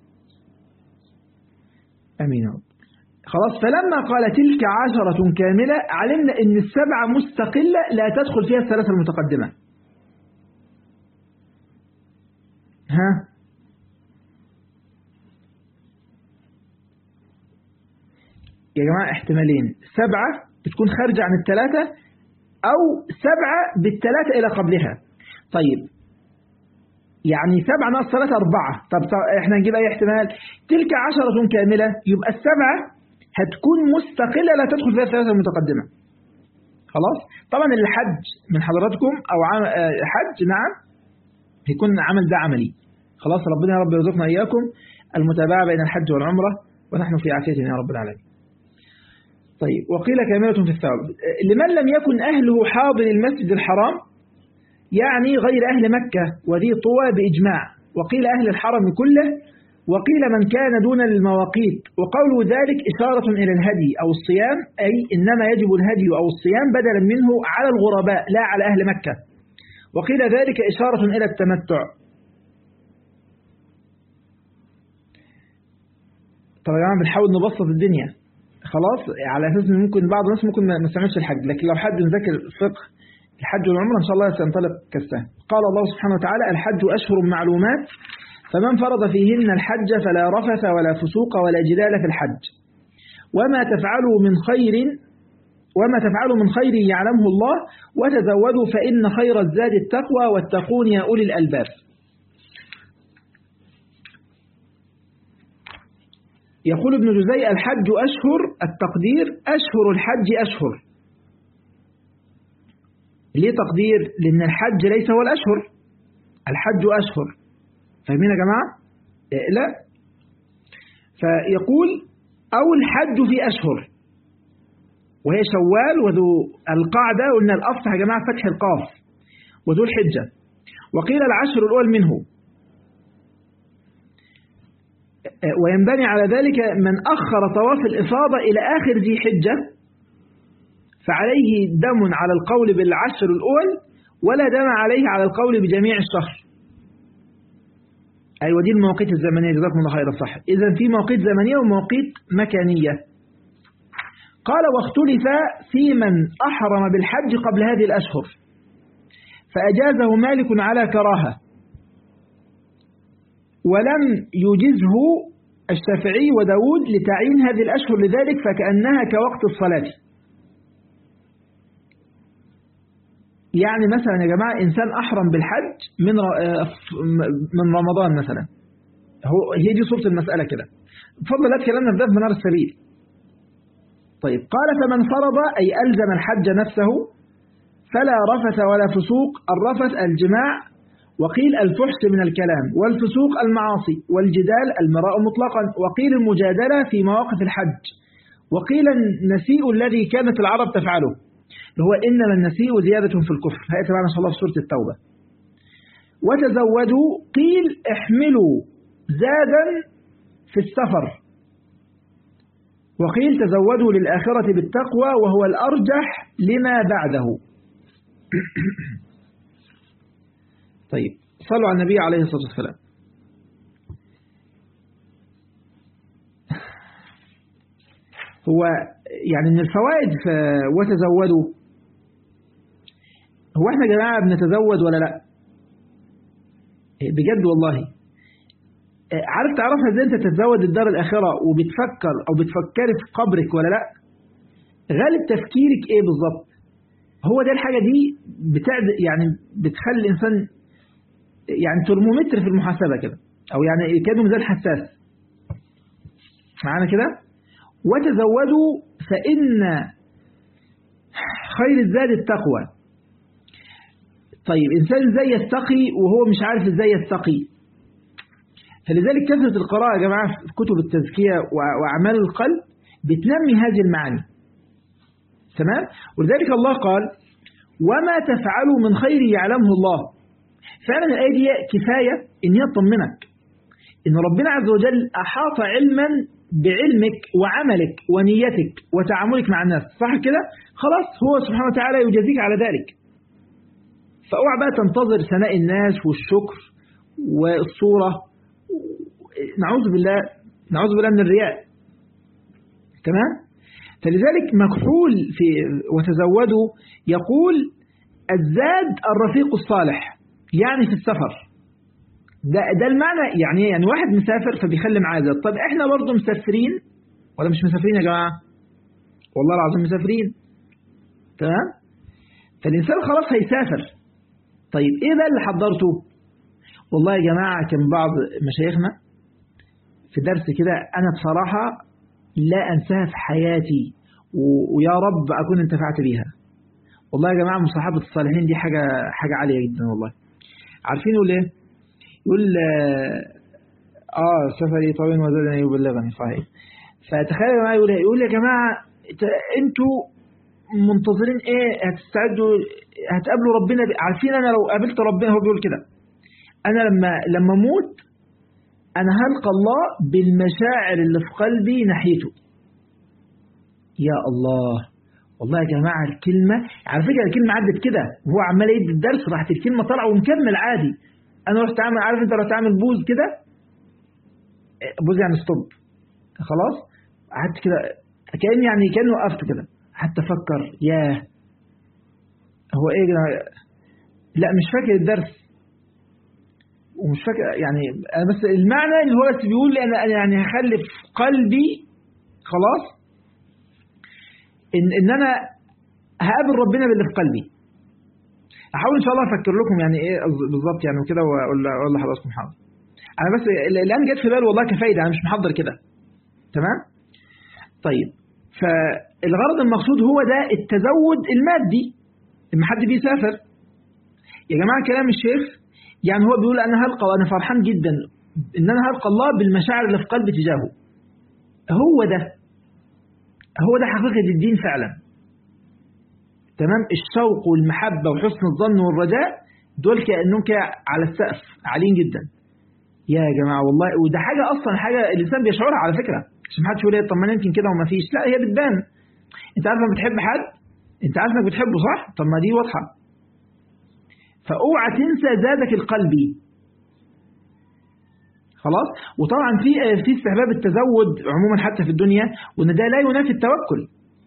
S1: أمين خلاص فلما قال تلك عشرة كاملة علمنا أن السبعة مستقلة لا تدخل فيها الثلاثة المتقدمة ها يا جماعة احتمالين سبعة بتكون خارجة عن الثلاثة أو سبعة بالثلاثة إلى قبلها طيب يعني سبعة ناقص ثلاثة أربعة طب احنا نجيب أي احتمال تلك عشرة كاملة يبقى السبعة هتكون مستقلة لا تدخل فيها الثلاثة المتقدمة خلاص طبعا الحج من حضراتكم أو حج نعم هيكون عمل ده عملي خلاص ربنا يا رب يرزقنا إياكم المتابعة بين الحج والعمرة ونحن في عافية يا رب العالمين طيب وقيل كاملة في الثواب لمن لم يكن أهله حاضر المسجد الحرام يعني غير أهل مكة وذي طوى بإجماع وقيل أهل الحرم كله وقيل من كان دون المواقيت وقول ذلك إشارة إلى الهدي أو الصيام أي إنما يجب الهدي أو الصيام بدلا منه على الغرباء لا على أهل مكة وقيل ذلك إشارة إلى التمتع طبعا بنحاول نبسط الدنيا خلاص على أساس إن ممكن بعض الناس ممكن ما يستعملش الحج لكن لو حد مذاكر فقه الحج والعمرة إن شاء الله سينطلق كالسهل قال الله سبحانه وتعالى الحج أشهر معلومات فمن فرض فيهن الحج فلا رفث ولا فسوق ولا جدال في الحج وما تفعلوا من خير وما تفعلوا من خير يعلمه الله وتزودوا فإن خير الزاد التقوى واتقون يا أولي الألباب يقول ابن جزي الحج أشهر التقدير أشهر الحج أشهر ليه تقدير لأن الحج ليس هو الأشهر الحج أشهر فاهمين يا جماعة إيه لا فيقول أو الحج في أشهر وهي شوال وذو القاعدة قلنا الأفصح يا جماعة فتح القاف وذو الحجة وقيل العشر الأول منه وينبني على ذلك من أخر طواف الإفاضة إلى آخر ذي حجة فعليه دم على القول بالعشر الأول ولا دم عليه على القول بجميع الشهر أيوة دي المواقيت الزمنية جزاكم الله خيرا صح إذا في مواقيت زمنية ومواقيت مكانية قال واختلف في من أحرم بالحج قبل هذه الأشهر فأجازه مالك على كراهة ولم يجزه الشافعي وداود لتعيين هذه الأشهر لذلك فكأنها كوقت الصلاة يعني مثلا يا جماعة إنسان أحرم بالحج من من رمضان مثلا هو هي دي صورة المسألة كده بفضل الله تكلمنا في ده في منار السبيل طيب قال فمن فرض أي ألزم الحج نفسه فلا رفث ولا فسوق الرفث الجماع وقيل الفحش من الكلام والفسوق المعاصي والجدال المراء مطلقا وقيل المجادلة في مواقف الحج وقيل النسيء الذي كانت العرب تفعله هو إنما النسيء زيادة في الكفر هيأتي معنا إن شاء الله في سورة التوبة وتزودوا قيل احملوا زادا في السفر وقيل تزودوا للآخرة بالتقوى وهو الأرجح لما بعده طيب صلوا على النبي عليه الصلاة والسلام هو يعني من الفوائد وتزودوا هو احنا يا جماعة بنتزود ولا لا بجد والله عارف تعرفها ازاي انت تتزود الدار الآخرة وبتفكر او بتفكري في قبرك ولا لا غالب تفكيرك ايه بالظبط هو ده الحاجة دي بتعد يعني بتخلي الإنسان يعني ترمومتر في المحاسبة كده أو يعني كانوا ميزان حساس معانا كده وتزودوا فإن خير الزاد التقوى طيب إنسان ازاي يتقي وهو مش عارف ازاي يتقي فلذلك كثرة القراءة يا جماعة في كتب التزكية وأعمال القلب بتنمي هذه المعاني تمام ولذلك الله قال وما تفعلوا من خير يعلمه الله فعلا الآية دي كفاية إن هي تطمنك إن ربنا عز وجل أحاط علما بعلمك وعملك ونيتك وتعاملك مع الناس صح كده خلاص هو سبحانه وتعالى يجازيك على ذلك فاوعى بقى تنتظر ثناء الناس والشكر والصورة نعوذ بالله نعوذ بالله من الرياء تمام فلذلك مكحول في وتزودوا يقول الزاد الرفيق الصالح يعني في السفر ده, ده المعنى يعني يعني واحد مسافر فبيخلي معاه زاد طب احنا برضه مسافرين ولا مش مسافرين يا جماعة والله العظيم مسافرين تمام فالإنسان خلاص هيسافر طيب ايه بقى اللي حضرته والله يا جماعة كان بعض مشايخنا في درس كده أنا بصراحة لا أنساها في حياتي ويا رب أكون انتفعت بيها والله يا جماعة مصاحبة الصالحين دي حاجة حاجة عالية جدا والله عارفين يقول ايه يقول اه سفري طويل وزادني يبلغني صحيح فتخيل يا جماعة يقول ايه يقول يا جماعة انتوا منتظرين ايه هتستعدوا هتقابلوا ربنا عارفين انا لو قابلت ربنا هو بيقول كده انا لما لما اموت انا هلقى الله بالمشاعر اللي في قلبي ناحيته يا الله والله يا جماعة الكلمة على فكرة الكلمة عدت كده وهو عمال يدي الدرس راحت الكلمة طالعة ومكمل عادي أنا رحت أعمل عارف أنت رحت أعمل بوز كده بوز يعني ستوب خلاص قعدت كده كأني يعني كأني وقفت كده حتى أفكر ياه هو إيه كده لا مش فاكر الدرس ومش فاكر يعني بس المعنى اللي هو بس بيقول لي أنا يعني هخلي في قلبي خلاص إن, إن أنا هقابل ربنا باللي في قلبي أحاول إن شاء الله أفكر لكم يعني إيه بالظبط يعني وكده وأقول أقول لحضراتكم حاضر أنا بس الآن جت في بالي والله كفايدة أنا مش محضر كده تمام طيب فالغرض المقصود هو ده التزود المادي لما حد بيسافر يا جماعة كلام الشيخ يعني هو بيقول أنا هلقى وأنا فرحان جدا إن أنا هلقى الله بالمشاعر اللي في قلبي تجاهه هو ده هو ده حقيقة الدين فعلا تمام الشوق والمحبة وحسن الظن والرجاء دول كأنهم على السقف عاليين جدا يا جماعة والله وده حاجة أصلا حاجة الإنسان بيشعرها على فكرة عشان محدش يقول طب ما يمكن كده وما فيش لا هي بتبان أنت عارف لما بتحب حد أنت عارف إنك بتحبه صح طب ما دي واضحة فأوعى تنسى زادك القلبي خلاص وطبعا في في استحباب التزود عموما حتى في الدنيا وان ده لا ينافي التوكل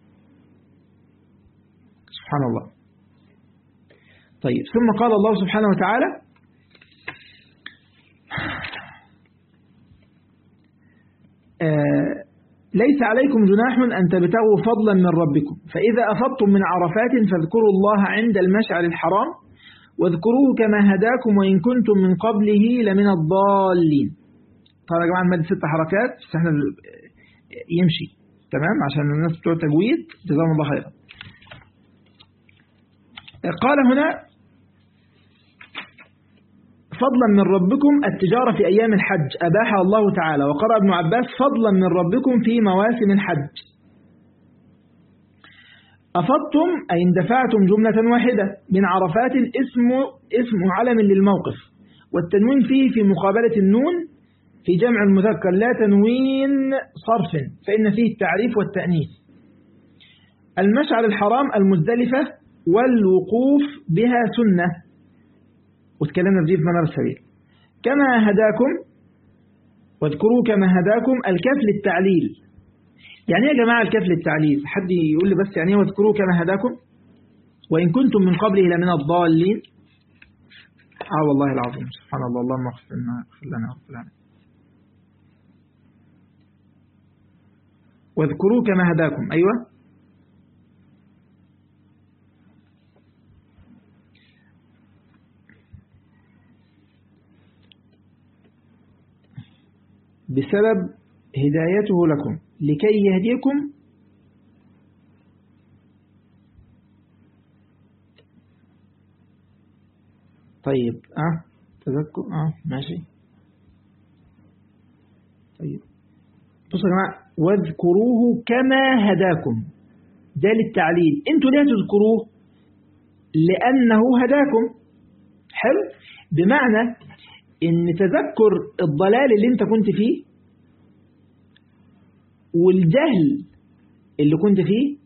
S1: سبحان الله طيب ثم قال الله سبحانه وتعالى آه ليس عليكم جناح أن تبتغوا فضلا من ربكم فإذا أفضتم من عرفات فاذكروا الله عند المشعر الحرام واذكروه كما هداكم وإن كنتم من قبله لمن الضالين طبعا يا جماعة المادة ست حركات بس احنا يمشي تمام عشان الناس بتوع تجويد جزاهم الله خيرا قال هنا فضلا من ربكم التجارة في أيام الحج أباحها الله تعالى وقرأ ابن عباس فضلا من ربكم في مواسم الحج أفضتم أي اندفعتم جملة واحدة من عرفات اسم اسم علم للموقف والتنوين فيه في مقابلة النون في جمع المذكر لا تنوين صرف فإن فيه التعريف والتأنيث المشعر الحرام المزدلفة والوقوف بها سنة وتكلمنا في منار السبيل كما هداكم واذكروا كما هداكم الكف للتعليل يعني ايه يا جماعة الكف للتعليل حد يقول لي بس يعني ايه واذكروا كما هداكم وإن كنتم من قبله لمن الضالين آه والله العظيم سبحان الله اللهم اغفر لنا اغفر لنا اغفر لنا واذكروا كما هداكم أيوة بسبب هدايته لكم لكي يهديكم طيب اه تذكر اه ماشي طيب بصوا يا جماعة واذكروه كما هداكم ده للتعليل انتوا ليه تذكروه لأنه هداكم حلو بمعنى ان تذكر الضلال اللي انت كنت فيه والجهل اللي كنت فيه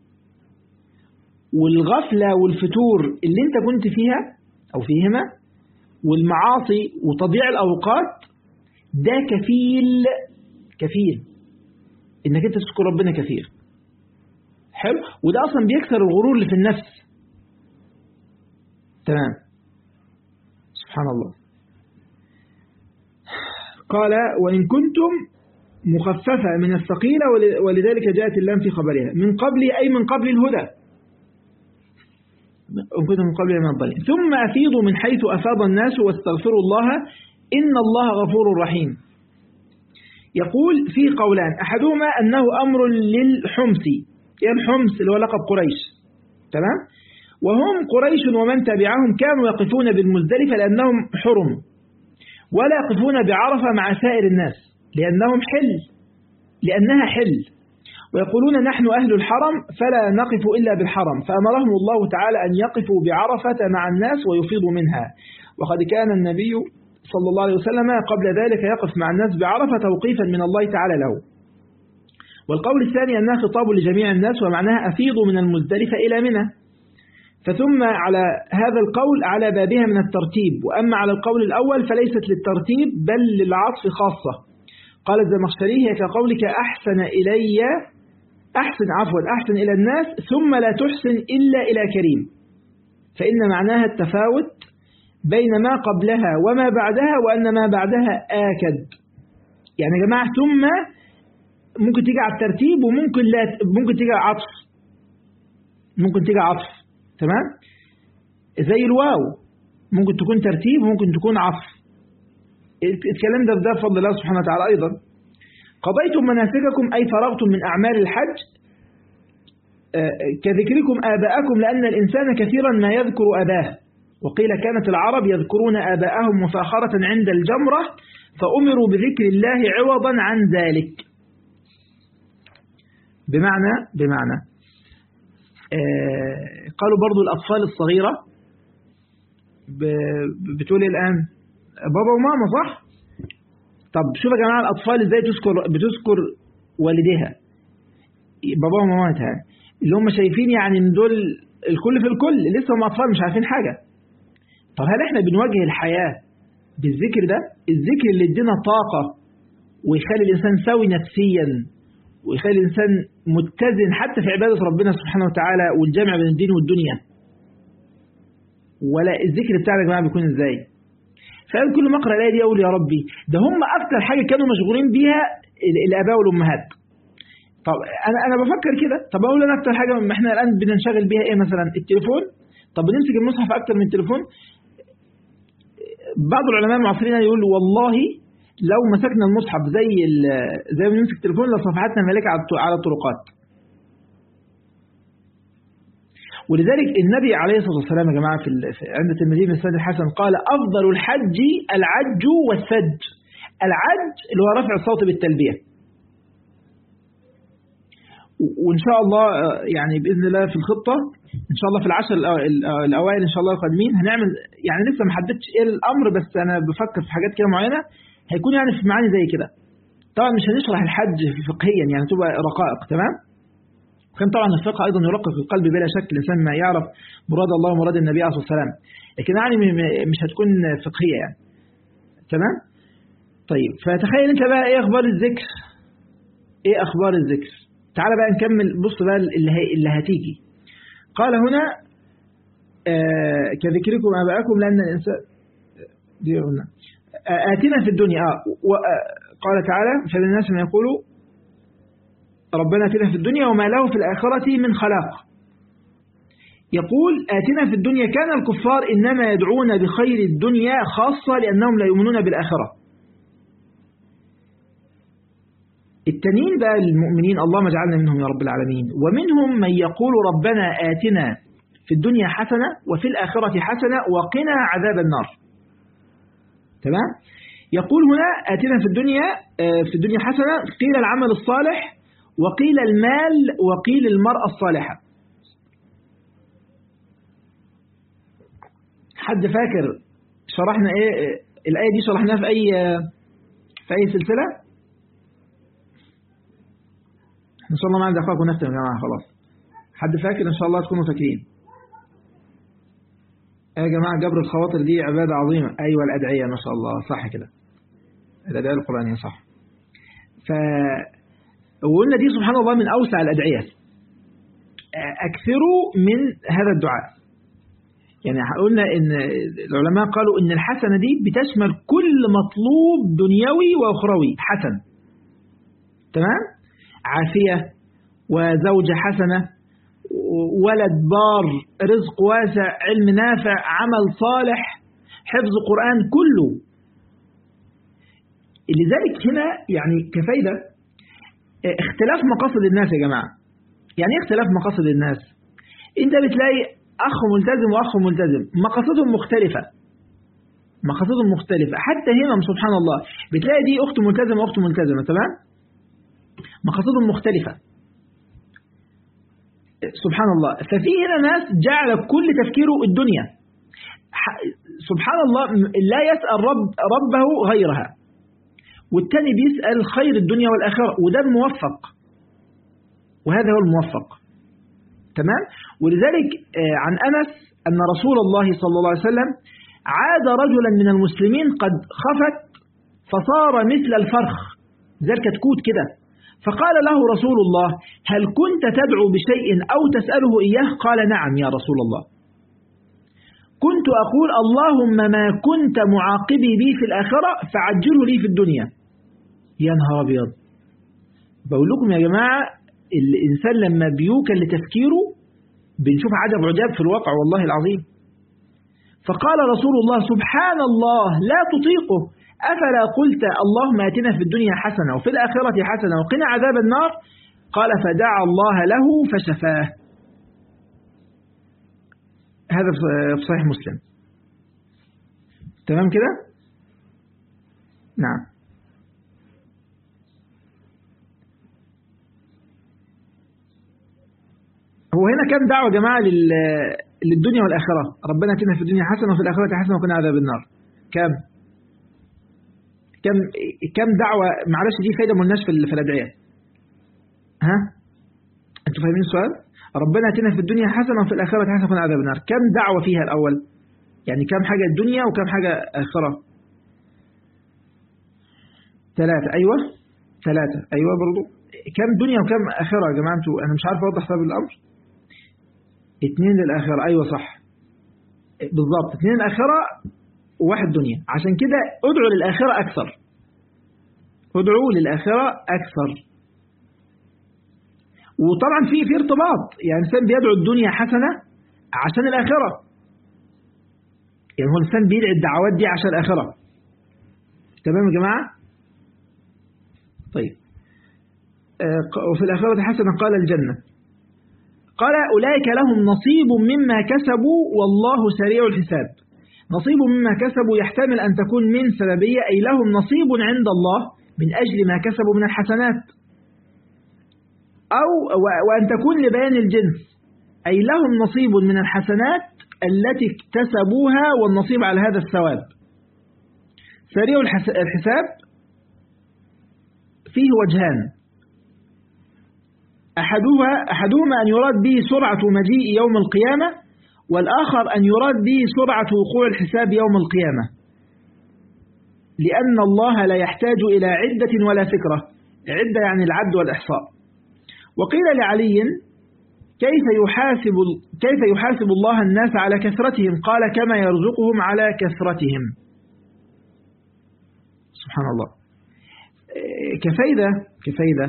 S1: والغفلة والفتور اللي انت كنت فيها او فيهما والمعاصي وتضييع الأوقات ده كفيل كفيل انك انت تذكر ربنا كثير حلو وده اصلا بيكسر الغرور اللي في النفس تمام سبحان الله قال وإن كنتم مخففة من الثقيلة ولذلك جاءت اللام في خبرها من قبل أي من قبل الهدى إن كنتم من قبل من الضلال ثم أفيضوا من حيث أفاض الناس واستغفروا الله إن الله غفور رحيم يقول في قولان أحدهما أنه أمر للحمس يعني الحمس اللي هو لقب قريش تمام وهم قريش ومن تبعهم كانوا يقفون بالمزدلفة لأنهم حرم ولا يقفون بعرفة مع سائر الناس لأنهم حل لأنها حل ويقولون نحن أهل الحرم فلا نقف إلا بالحرم فأمرهم الله تعالى أن يقفوا بعرفة مع الناس ويفيضوا منها وقد كان النبي صلى الله عليه وسلم قبل ذلك يقف مع الناس بعرفة توقيفا من الله تعالى له والقول الثاني أنها خطاب لجميع الناس ومعناها أفيضوا من المزدلفة إلى منى فثم على هذا القول على بابها من الترتيب وأما على القول الأول فليست للترتيب بل للعطف خاصة قال الزمخشري هي كقولك أحسن إلي أحسن عفوا أحسن إلى الناس ثم لا تحسن إلا إلى كريم فإن معناها التفاوت بين ما قبلها وما بعدها وأن ما بعدها آكد يعني يا جماعة ثم ممكن تيجي على الترتيب وممكن لا ممكن تيجي عطف ممكن تيجي عطف تمام زي الواو ممكن تكون ترتيب وممكن تكون عطف الكلام ده ده بفضل الله سبحانه وتعالى أيضا قضيتم مناسككم أي فرغتم من أعمال الحج كذكركم آباءكم لأن الإنسان كثيرا ما يذكر أباه وقيل كانت العرب يذكرون آباءهم مفاخرة عند الجمرة فأمروا بذكر الله عوضا عن ذلك بمعنى بمعنى آه قالوا برضو الأطفال الصغيرة بتقول الآن بابا وماما صح طب شوف يا جماعة الأطفال إزاي تذكر بتذكر والديها بابا ومامتها اللي هم شايفين يعني ان دول الكل في الكل لسه هم أطفال مش عارفين حاجة طب هل احنا بنواجه الحياة بالذكر ده الذكر اللي ادينا طاقة ويخلي الإنسان سوي نفسيا ويخلي الإنسان متزن حتى في عبادة ربنا سبحانه وتعالى والجمع بين الدين والدنيا ولا الذكر بتاعنا يا جماعة بيكون ازاي فقال كل ما اقرا الايه دي اقول يا ربي ده هم اكتر حاجه كانوا مشغولين بيها الاباء والامهات طب انا انا بفكر كده طب اقول انا اكتر حاجه ما احنا الان بننشغل بيها ايه مثلا التليفون طب بنمسك المصحف اكتر من التليفون بعض العلماء المعاصرين يقول والله لو مسكنا المصحف زي زي ما بنمسك التليفون لصفحاتنا ملكة على الطرقات ولذلك النبي عليه الصلاة والسلام يا جماعة في عند الترمذي من السند الحسن قال أفضل الحج العج والسج العج اللي هو رفع الصوت بالتلبية وإن شاء الله يعني بإذن الله في الخطة إن شاء الله في العشر الأوائل إن شاء الله القادمين هنعمل يعني لسه ما حددتش إيه الأمر بس أنا بفكر في حاجات كده معينة هيكون يعني في معاني زي كده طبعا مش هنشرح الحج فقهيا يعني تبقى رقائق تمام كان طبعا الفقه أيضا يرقق القلب بلا شك الإنسان ما يعرف مراد الله ومراد النبي عليه الصلاة والسلام لكن يعني مش هتكون فقهية يعني تمام طيب فتخيل انت بقى ايه اخبار الذكر ايه اخبار الذكر تعال بقى نكمل بص بقى اللي, هي اللي هتيجي قال هنا آه كذكركم اباءكم لان الانسان دي هنا آتنا في الدنيا آه قال تعالى فللناس ما يقولوا ربنا آتنا في الدنيا وما له في الآخرة من خلاق يقول آتنا في الدنيا كان الكفار إنما يدعون بخير الدنيا خاصة لأنهم لا يؤمنون بالآخرة التانيين بقى المؤمنين اللهم اجعلنا منهم يا رب العالمين ومنهم من يقول ربنا آتنا في الدنيا حسنة وفي الآخرة حسنة وقنا عذاب النار تمام يقول هنا آتنا في الدنيا في الدنيا حسنة قيل العمل الصالح وقيل المال وقيل المرأة الصالحة حد فاكر شرحنا ايه الآية دي شرحناها في أي في أي سلسلة إن شاء الله ما عندي أخوكم نختم يا جماعة خلاص حد فاكر إن شاء الله تكونوا فاكرين يا جماعة جبر الخواطر دي عبادة عظيمة أيوة الأدعية ما شاء الله صح كده الأدعية القرآنية صح ف وقلنا دي سبحان الله من أوسع الأدعية أكثروا من هذا الدعاء يعني قلنا إن العلماء قالوا إن الحسنة دي بتشمل كل مطلوب دنيوي وأخروي حسن تمام عافية وزوجة حسنة ولد بار رزق واسع علم نافع عمل صالح حفظ قرآن كله لذلك هنا يعني كفايدة اختلاف مقاصد الناس يا جماعة يعني ايه اختلاف مقاصد الناس انت بتلاقي اخ ملتزم واخ ملتزم مقاصدهم مختلفة مقاصدهم مختلفة حتى هنا سبحان الله بتلاقي دي اخت ملتزمة واخت ملتزمة تمام مقاصدهم مختلفة سبحان الله ففي هنا ناس جعل كل تفكيره الدنيا سبحان الله لا يسأل رب ربه غيرها والتاني بيسأل خير الدنيا والآخرة وده الموفق وهذا هو الموفق تمام ولذلك عن أنس أن رسول الله صلى الله عليه وسلم عاد رجلا من المسلمين قد خفت فصار مثل الفرخ زي الكتكوت كده فقال له رسول الله هل كنت تدعو بشيء أو تسأله إياه قال نعم يا رسول الله كنت أقول اللهم ما كنت معاقبي بي في الآخرة فعجله لي في الدنيا يا نهار أبيض بقول لكم يا جماعة الإنسان لما بيوكل لتفكيره بنشوف عجب عجاب في الواقع والله العظيم فقال رسول الله سبحان الله لا تطيقه أفلا قلت اللهم آتنا في الدنيا حسنة وفي الآخرة حسنة وقنا عذاب النار قال فدعا الله له فشفاه هذا في صحيح مسلم تمام كده نعم هو هنا كم دعوة يا جماعة للدنيا والآخرة ربنا اتنا في الدنيا حسنة وفي الآخرة حسنة وقنا عذاب النار كم كم كم دعوة معلش دي فايدة ما قلناش في الأدعية ها انتوا فاهمين السؤال ربنا اتنا في الدنيا حسنة وفي الآخرة حسنة وقنا عذاب النار كم دعوة فيها الأول يعني كم حاجة الدنيا وكم حاجة آخرة ثلاثة أيوة ثلاثة أيوة برضو كم دنيا وكم آخرة يا جماعة انتوا أنا مش عارف أوضح سبب الأمر اتنين للآخرة أيوة صح بالضبط اتنين للآخرة وواحد دنيا عشان كده ادعوا للآخرة أكثر ادعوا للآخرة أكثر وطبعا في في ارتباط يعني الإنسان بيدعو الدنيا حسنة عشان الآخرة يعني هو الإنسان بيدعي الدعوات دي عشان الآخرة تمام يا جماعة طيب وفي الآخرة حسنة قال الجنة قال أولئك لهم نصيب مما كسبوا والله سريع الحساب نصيب مما كسبوا يحتمل أن تكون من سببية أي لهم نصيب عند الله من أجل ما كسبوا من الحسنات أو وأن تكون لبيان الجنس أي لهم نصيب من الحسنات التي اكتسبوها والنصيب على هذا الثواب سريع الحساب فيه وجهان أحدها أحدهما أن يراد به سرعة مجيء يوم القيامة والآخر أن يراد به سرعة وقوع الحساب يوم القيامة لأن الله لا يحتاج إلى عدة ولا فكرة عدة يعني العد والإحصاء وقيل لعلي كيف يحاسب كيف يحاسب الله الناس على كثرتهم قال كما يرزقهم على كثرتهم سبحان الله كفايدة كفايدة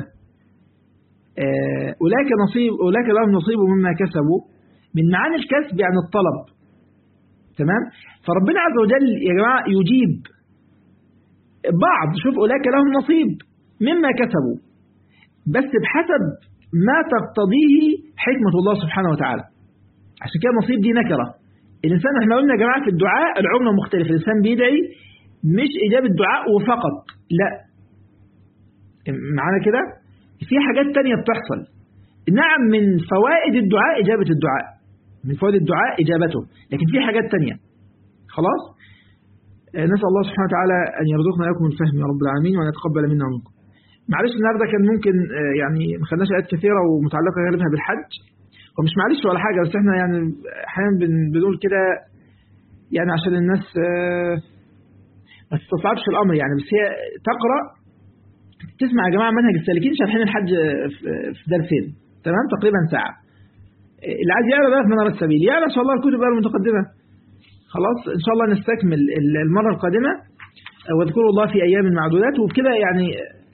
S1: أولئك نصيب أولئك لهم نصيب مما كسبوا من معاني الكسب يعني الطلب تمام فربنا عز وجل يا جماعة يجيب بعض شوف أولئك لهم نصيب مما كسبوا بس بحسب ما تقتضيه حكمة الله سبحانه وتعالى عشان كده نصيب دي نكرة الإنسان احنا قلنا يا جماعة في الدعاء العملة مختلفة الإنسان بيدعي مش إجابة دعاء وفقط لا معانا كده في حاجات تانية بتحصل نعم من فوائد الدعاء إجابة الدعاء من فوائد الدعاء إجابته لكن في حاجات تانية خلاص نسأل الله سبحانه وتعالى أن يرزقنا لكم الفهم يا رب العالمين وأن يتقبل منا ومنكم معلش النهارده كان ممكن يعني ما خدناش آيات كثيرة ومتعلقة غالبها بالحج ومش معلش ولا حاجة بس احنا يعني أحيانا بنقول كده يعني عشان الناس ما تستصعبش الأمر يعني بس هي تقرأ تسمع يا جماعة منهج السالكين شارحين الحج في درسين تمام تقريبا ساعة اللي عايز يقرا بقى في منار السبيل يقرا ان شاء الله الكتب المتقدمة خلاص ان شاء الله نستكمل المرة القادمة واذكروا الله في ايام معدودات وبكده يعني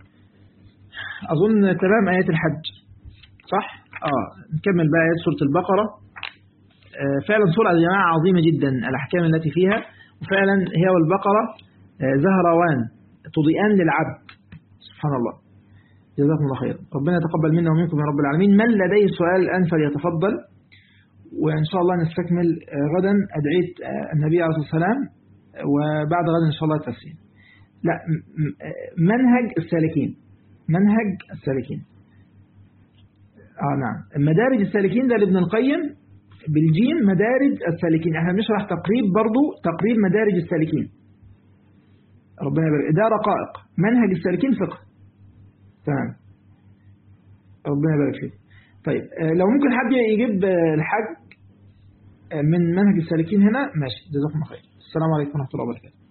S1: اظن تمام ايات الحج صح اه نكمل بقى ايات سورة البقرة آه فعلا سورة يا جماعة عظيمة جدا الاحكام التي فيها وفعلا هي والبقرة آه زهروان تضيئان للعبد سبحان الله جزاكم الله خير ربنا يتقبل منا ومنكم يا رب العالمين من لديه سؤال الآن فليتفضل وإن شاء الله نستكمل غدا أدعية النبي عليه الصلاة والسلام وبعد غدا إن شاء الله التفسير لا منهج السالكين منهج السالكين آه نعم مدارج السالكين ده لابن القيم بالجيم مدارج السالكين احنا بنشرح تقريب برضو تقريب مدارج السالكين ربنا يبارك ده رقائق منهج السالكين فقه تمام ربنا يبارك فيك طيب لو ممكن حد يجيب الحج من منهج السالكين هنا ماشي جزاكم الله خير السلام عليكم ورحمة الله وبركاته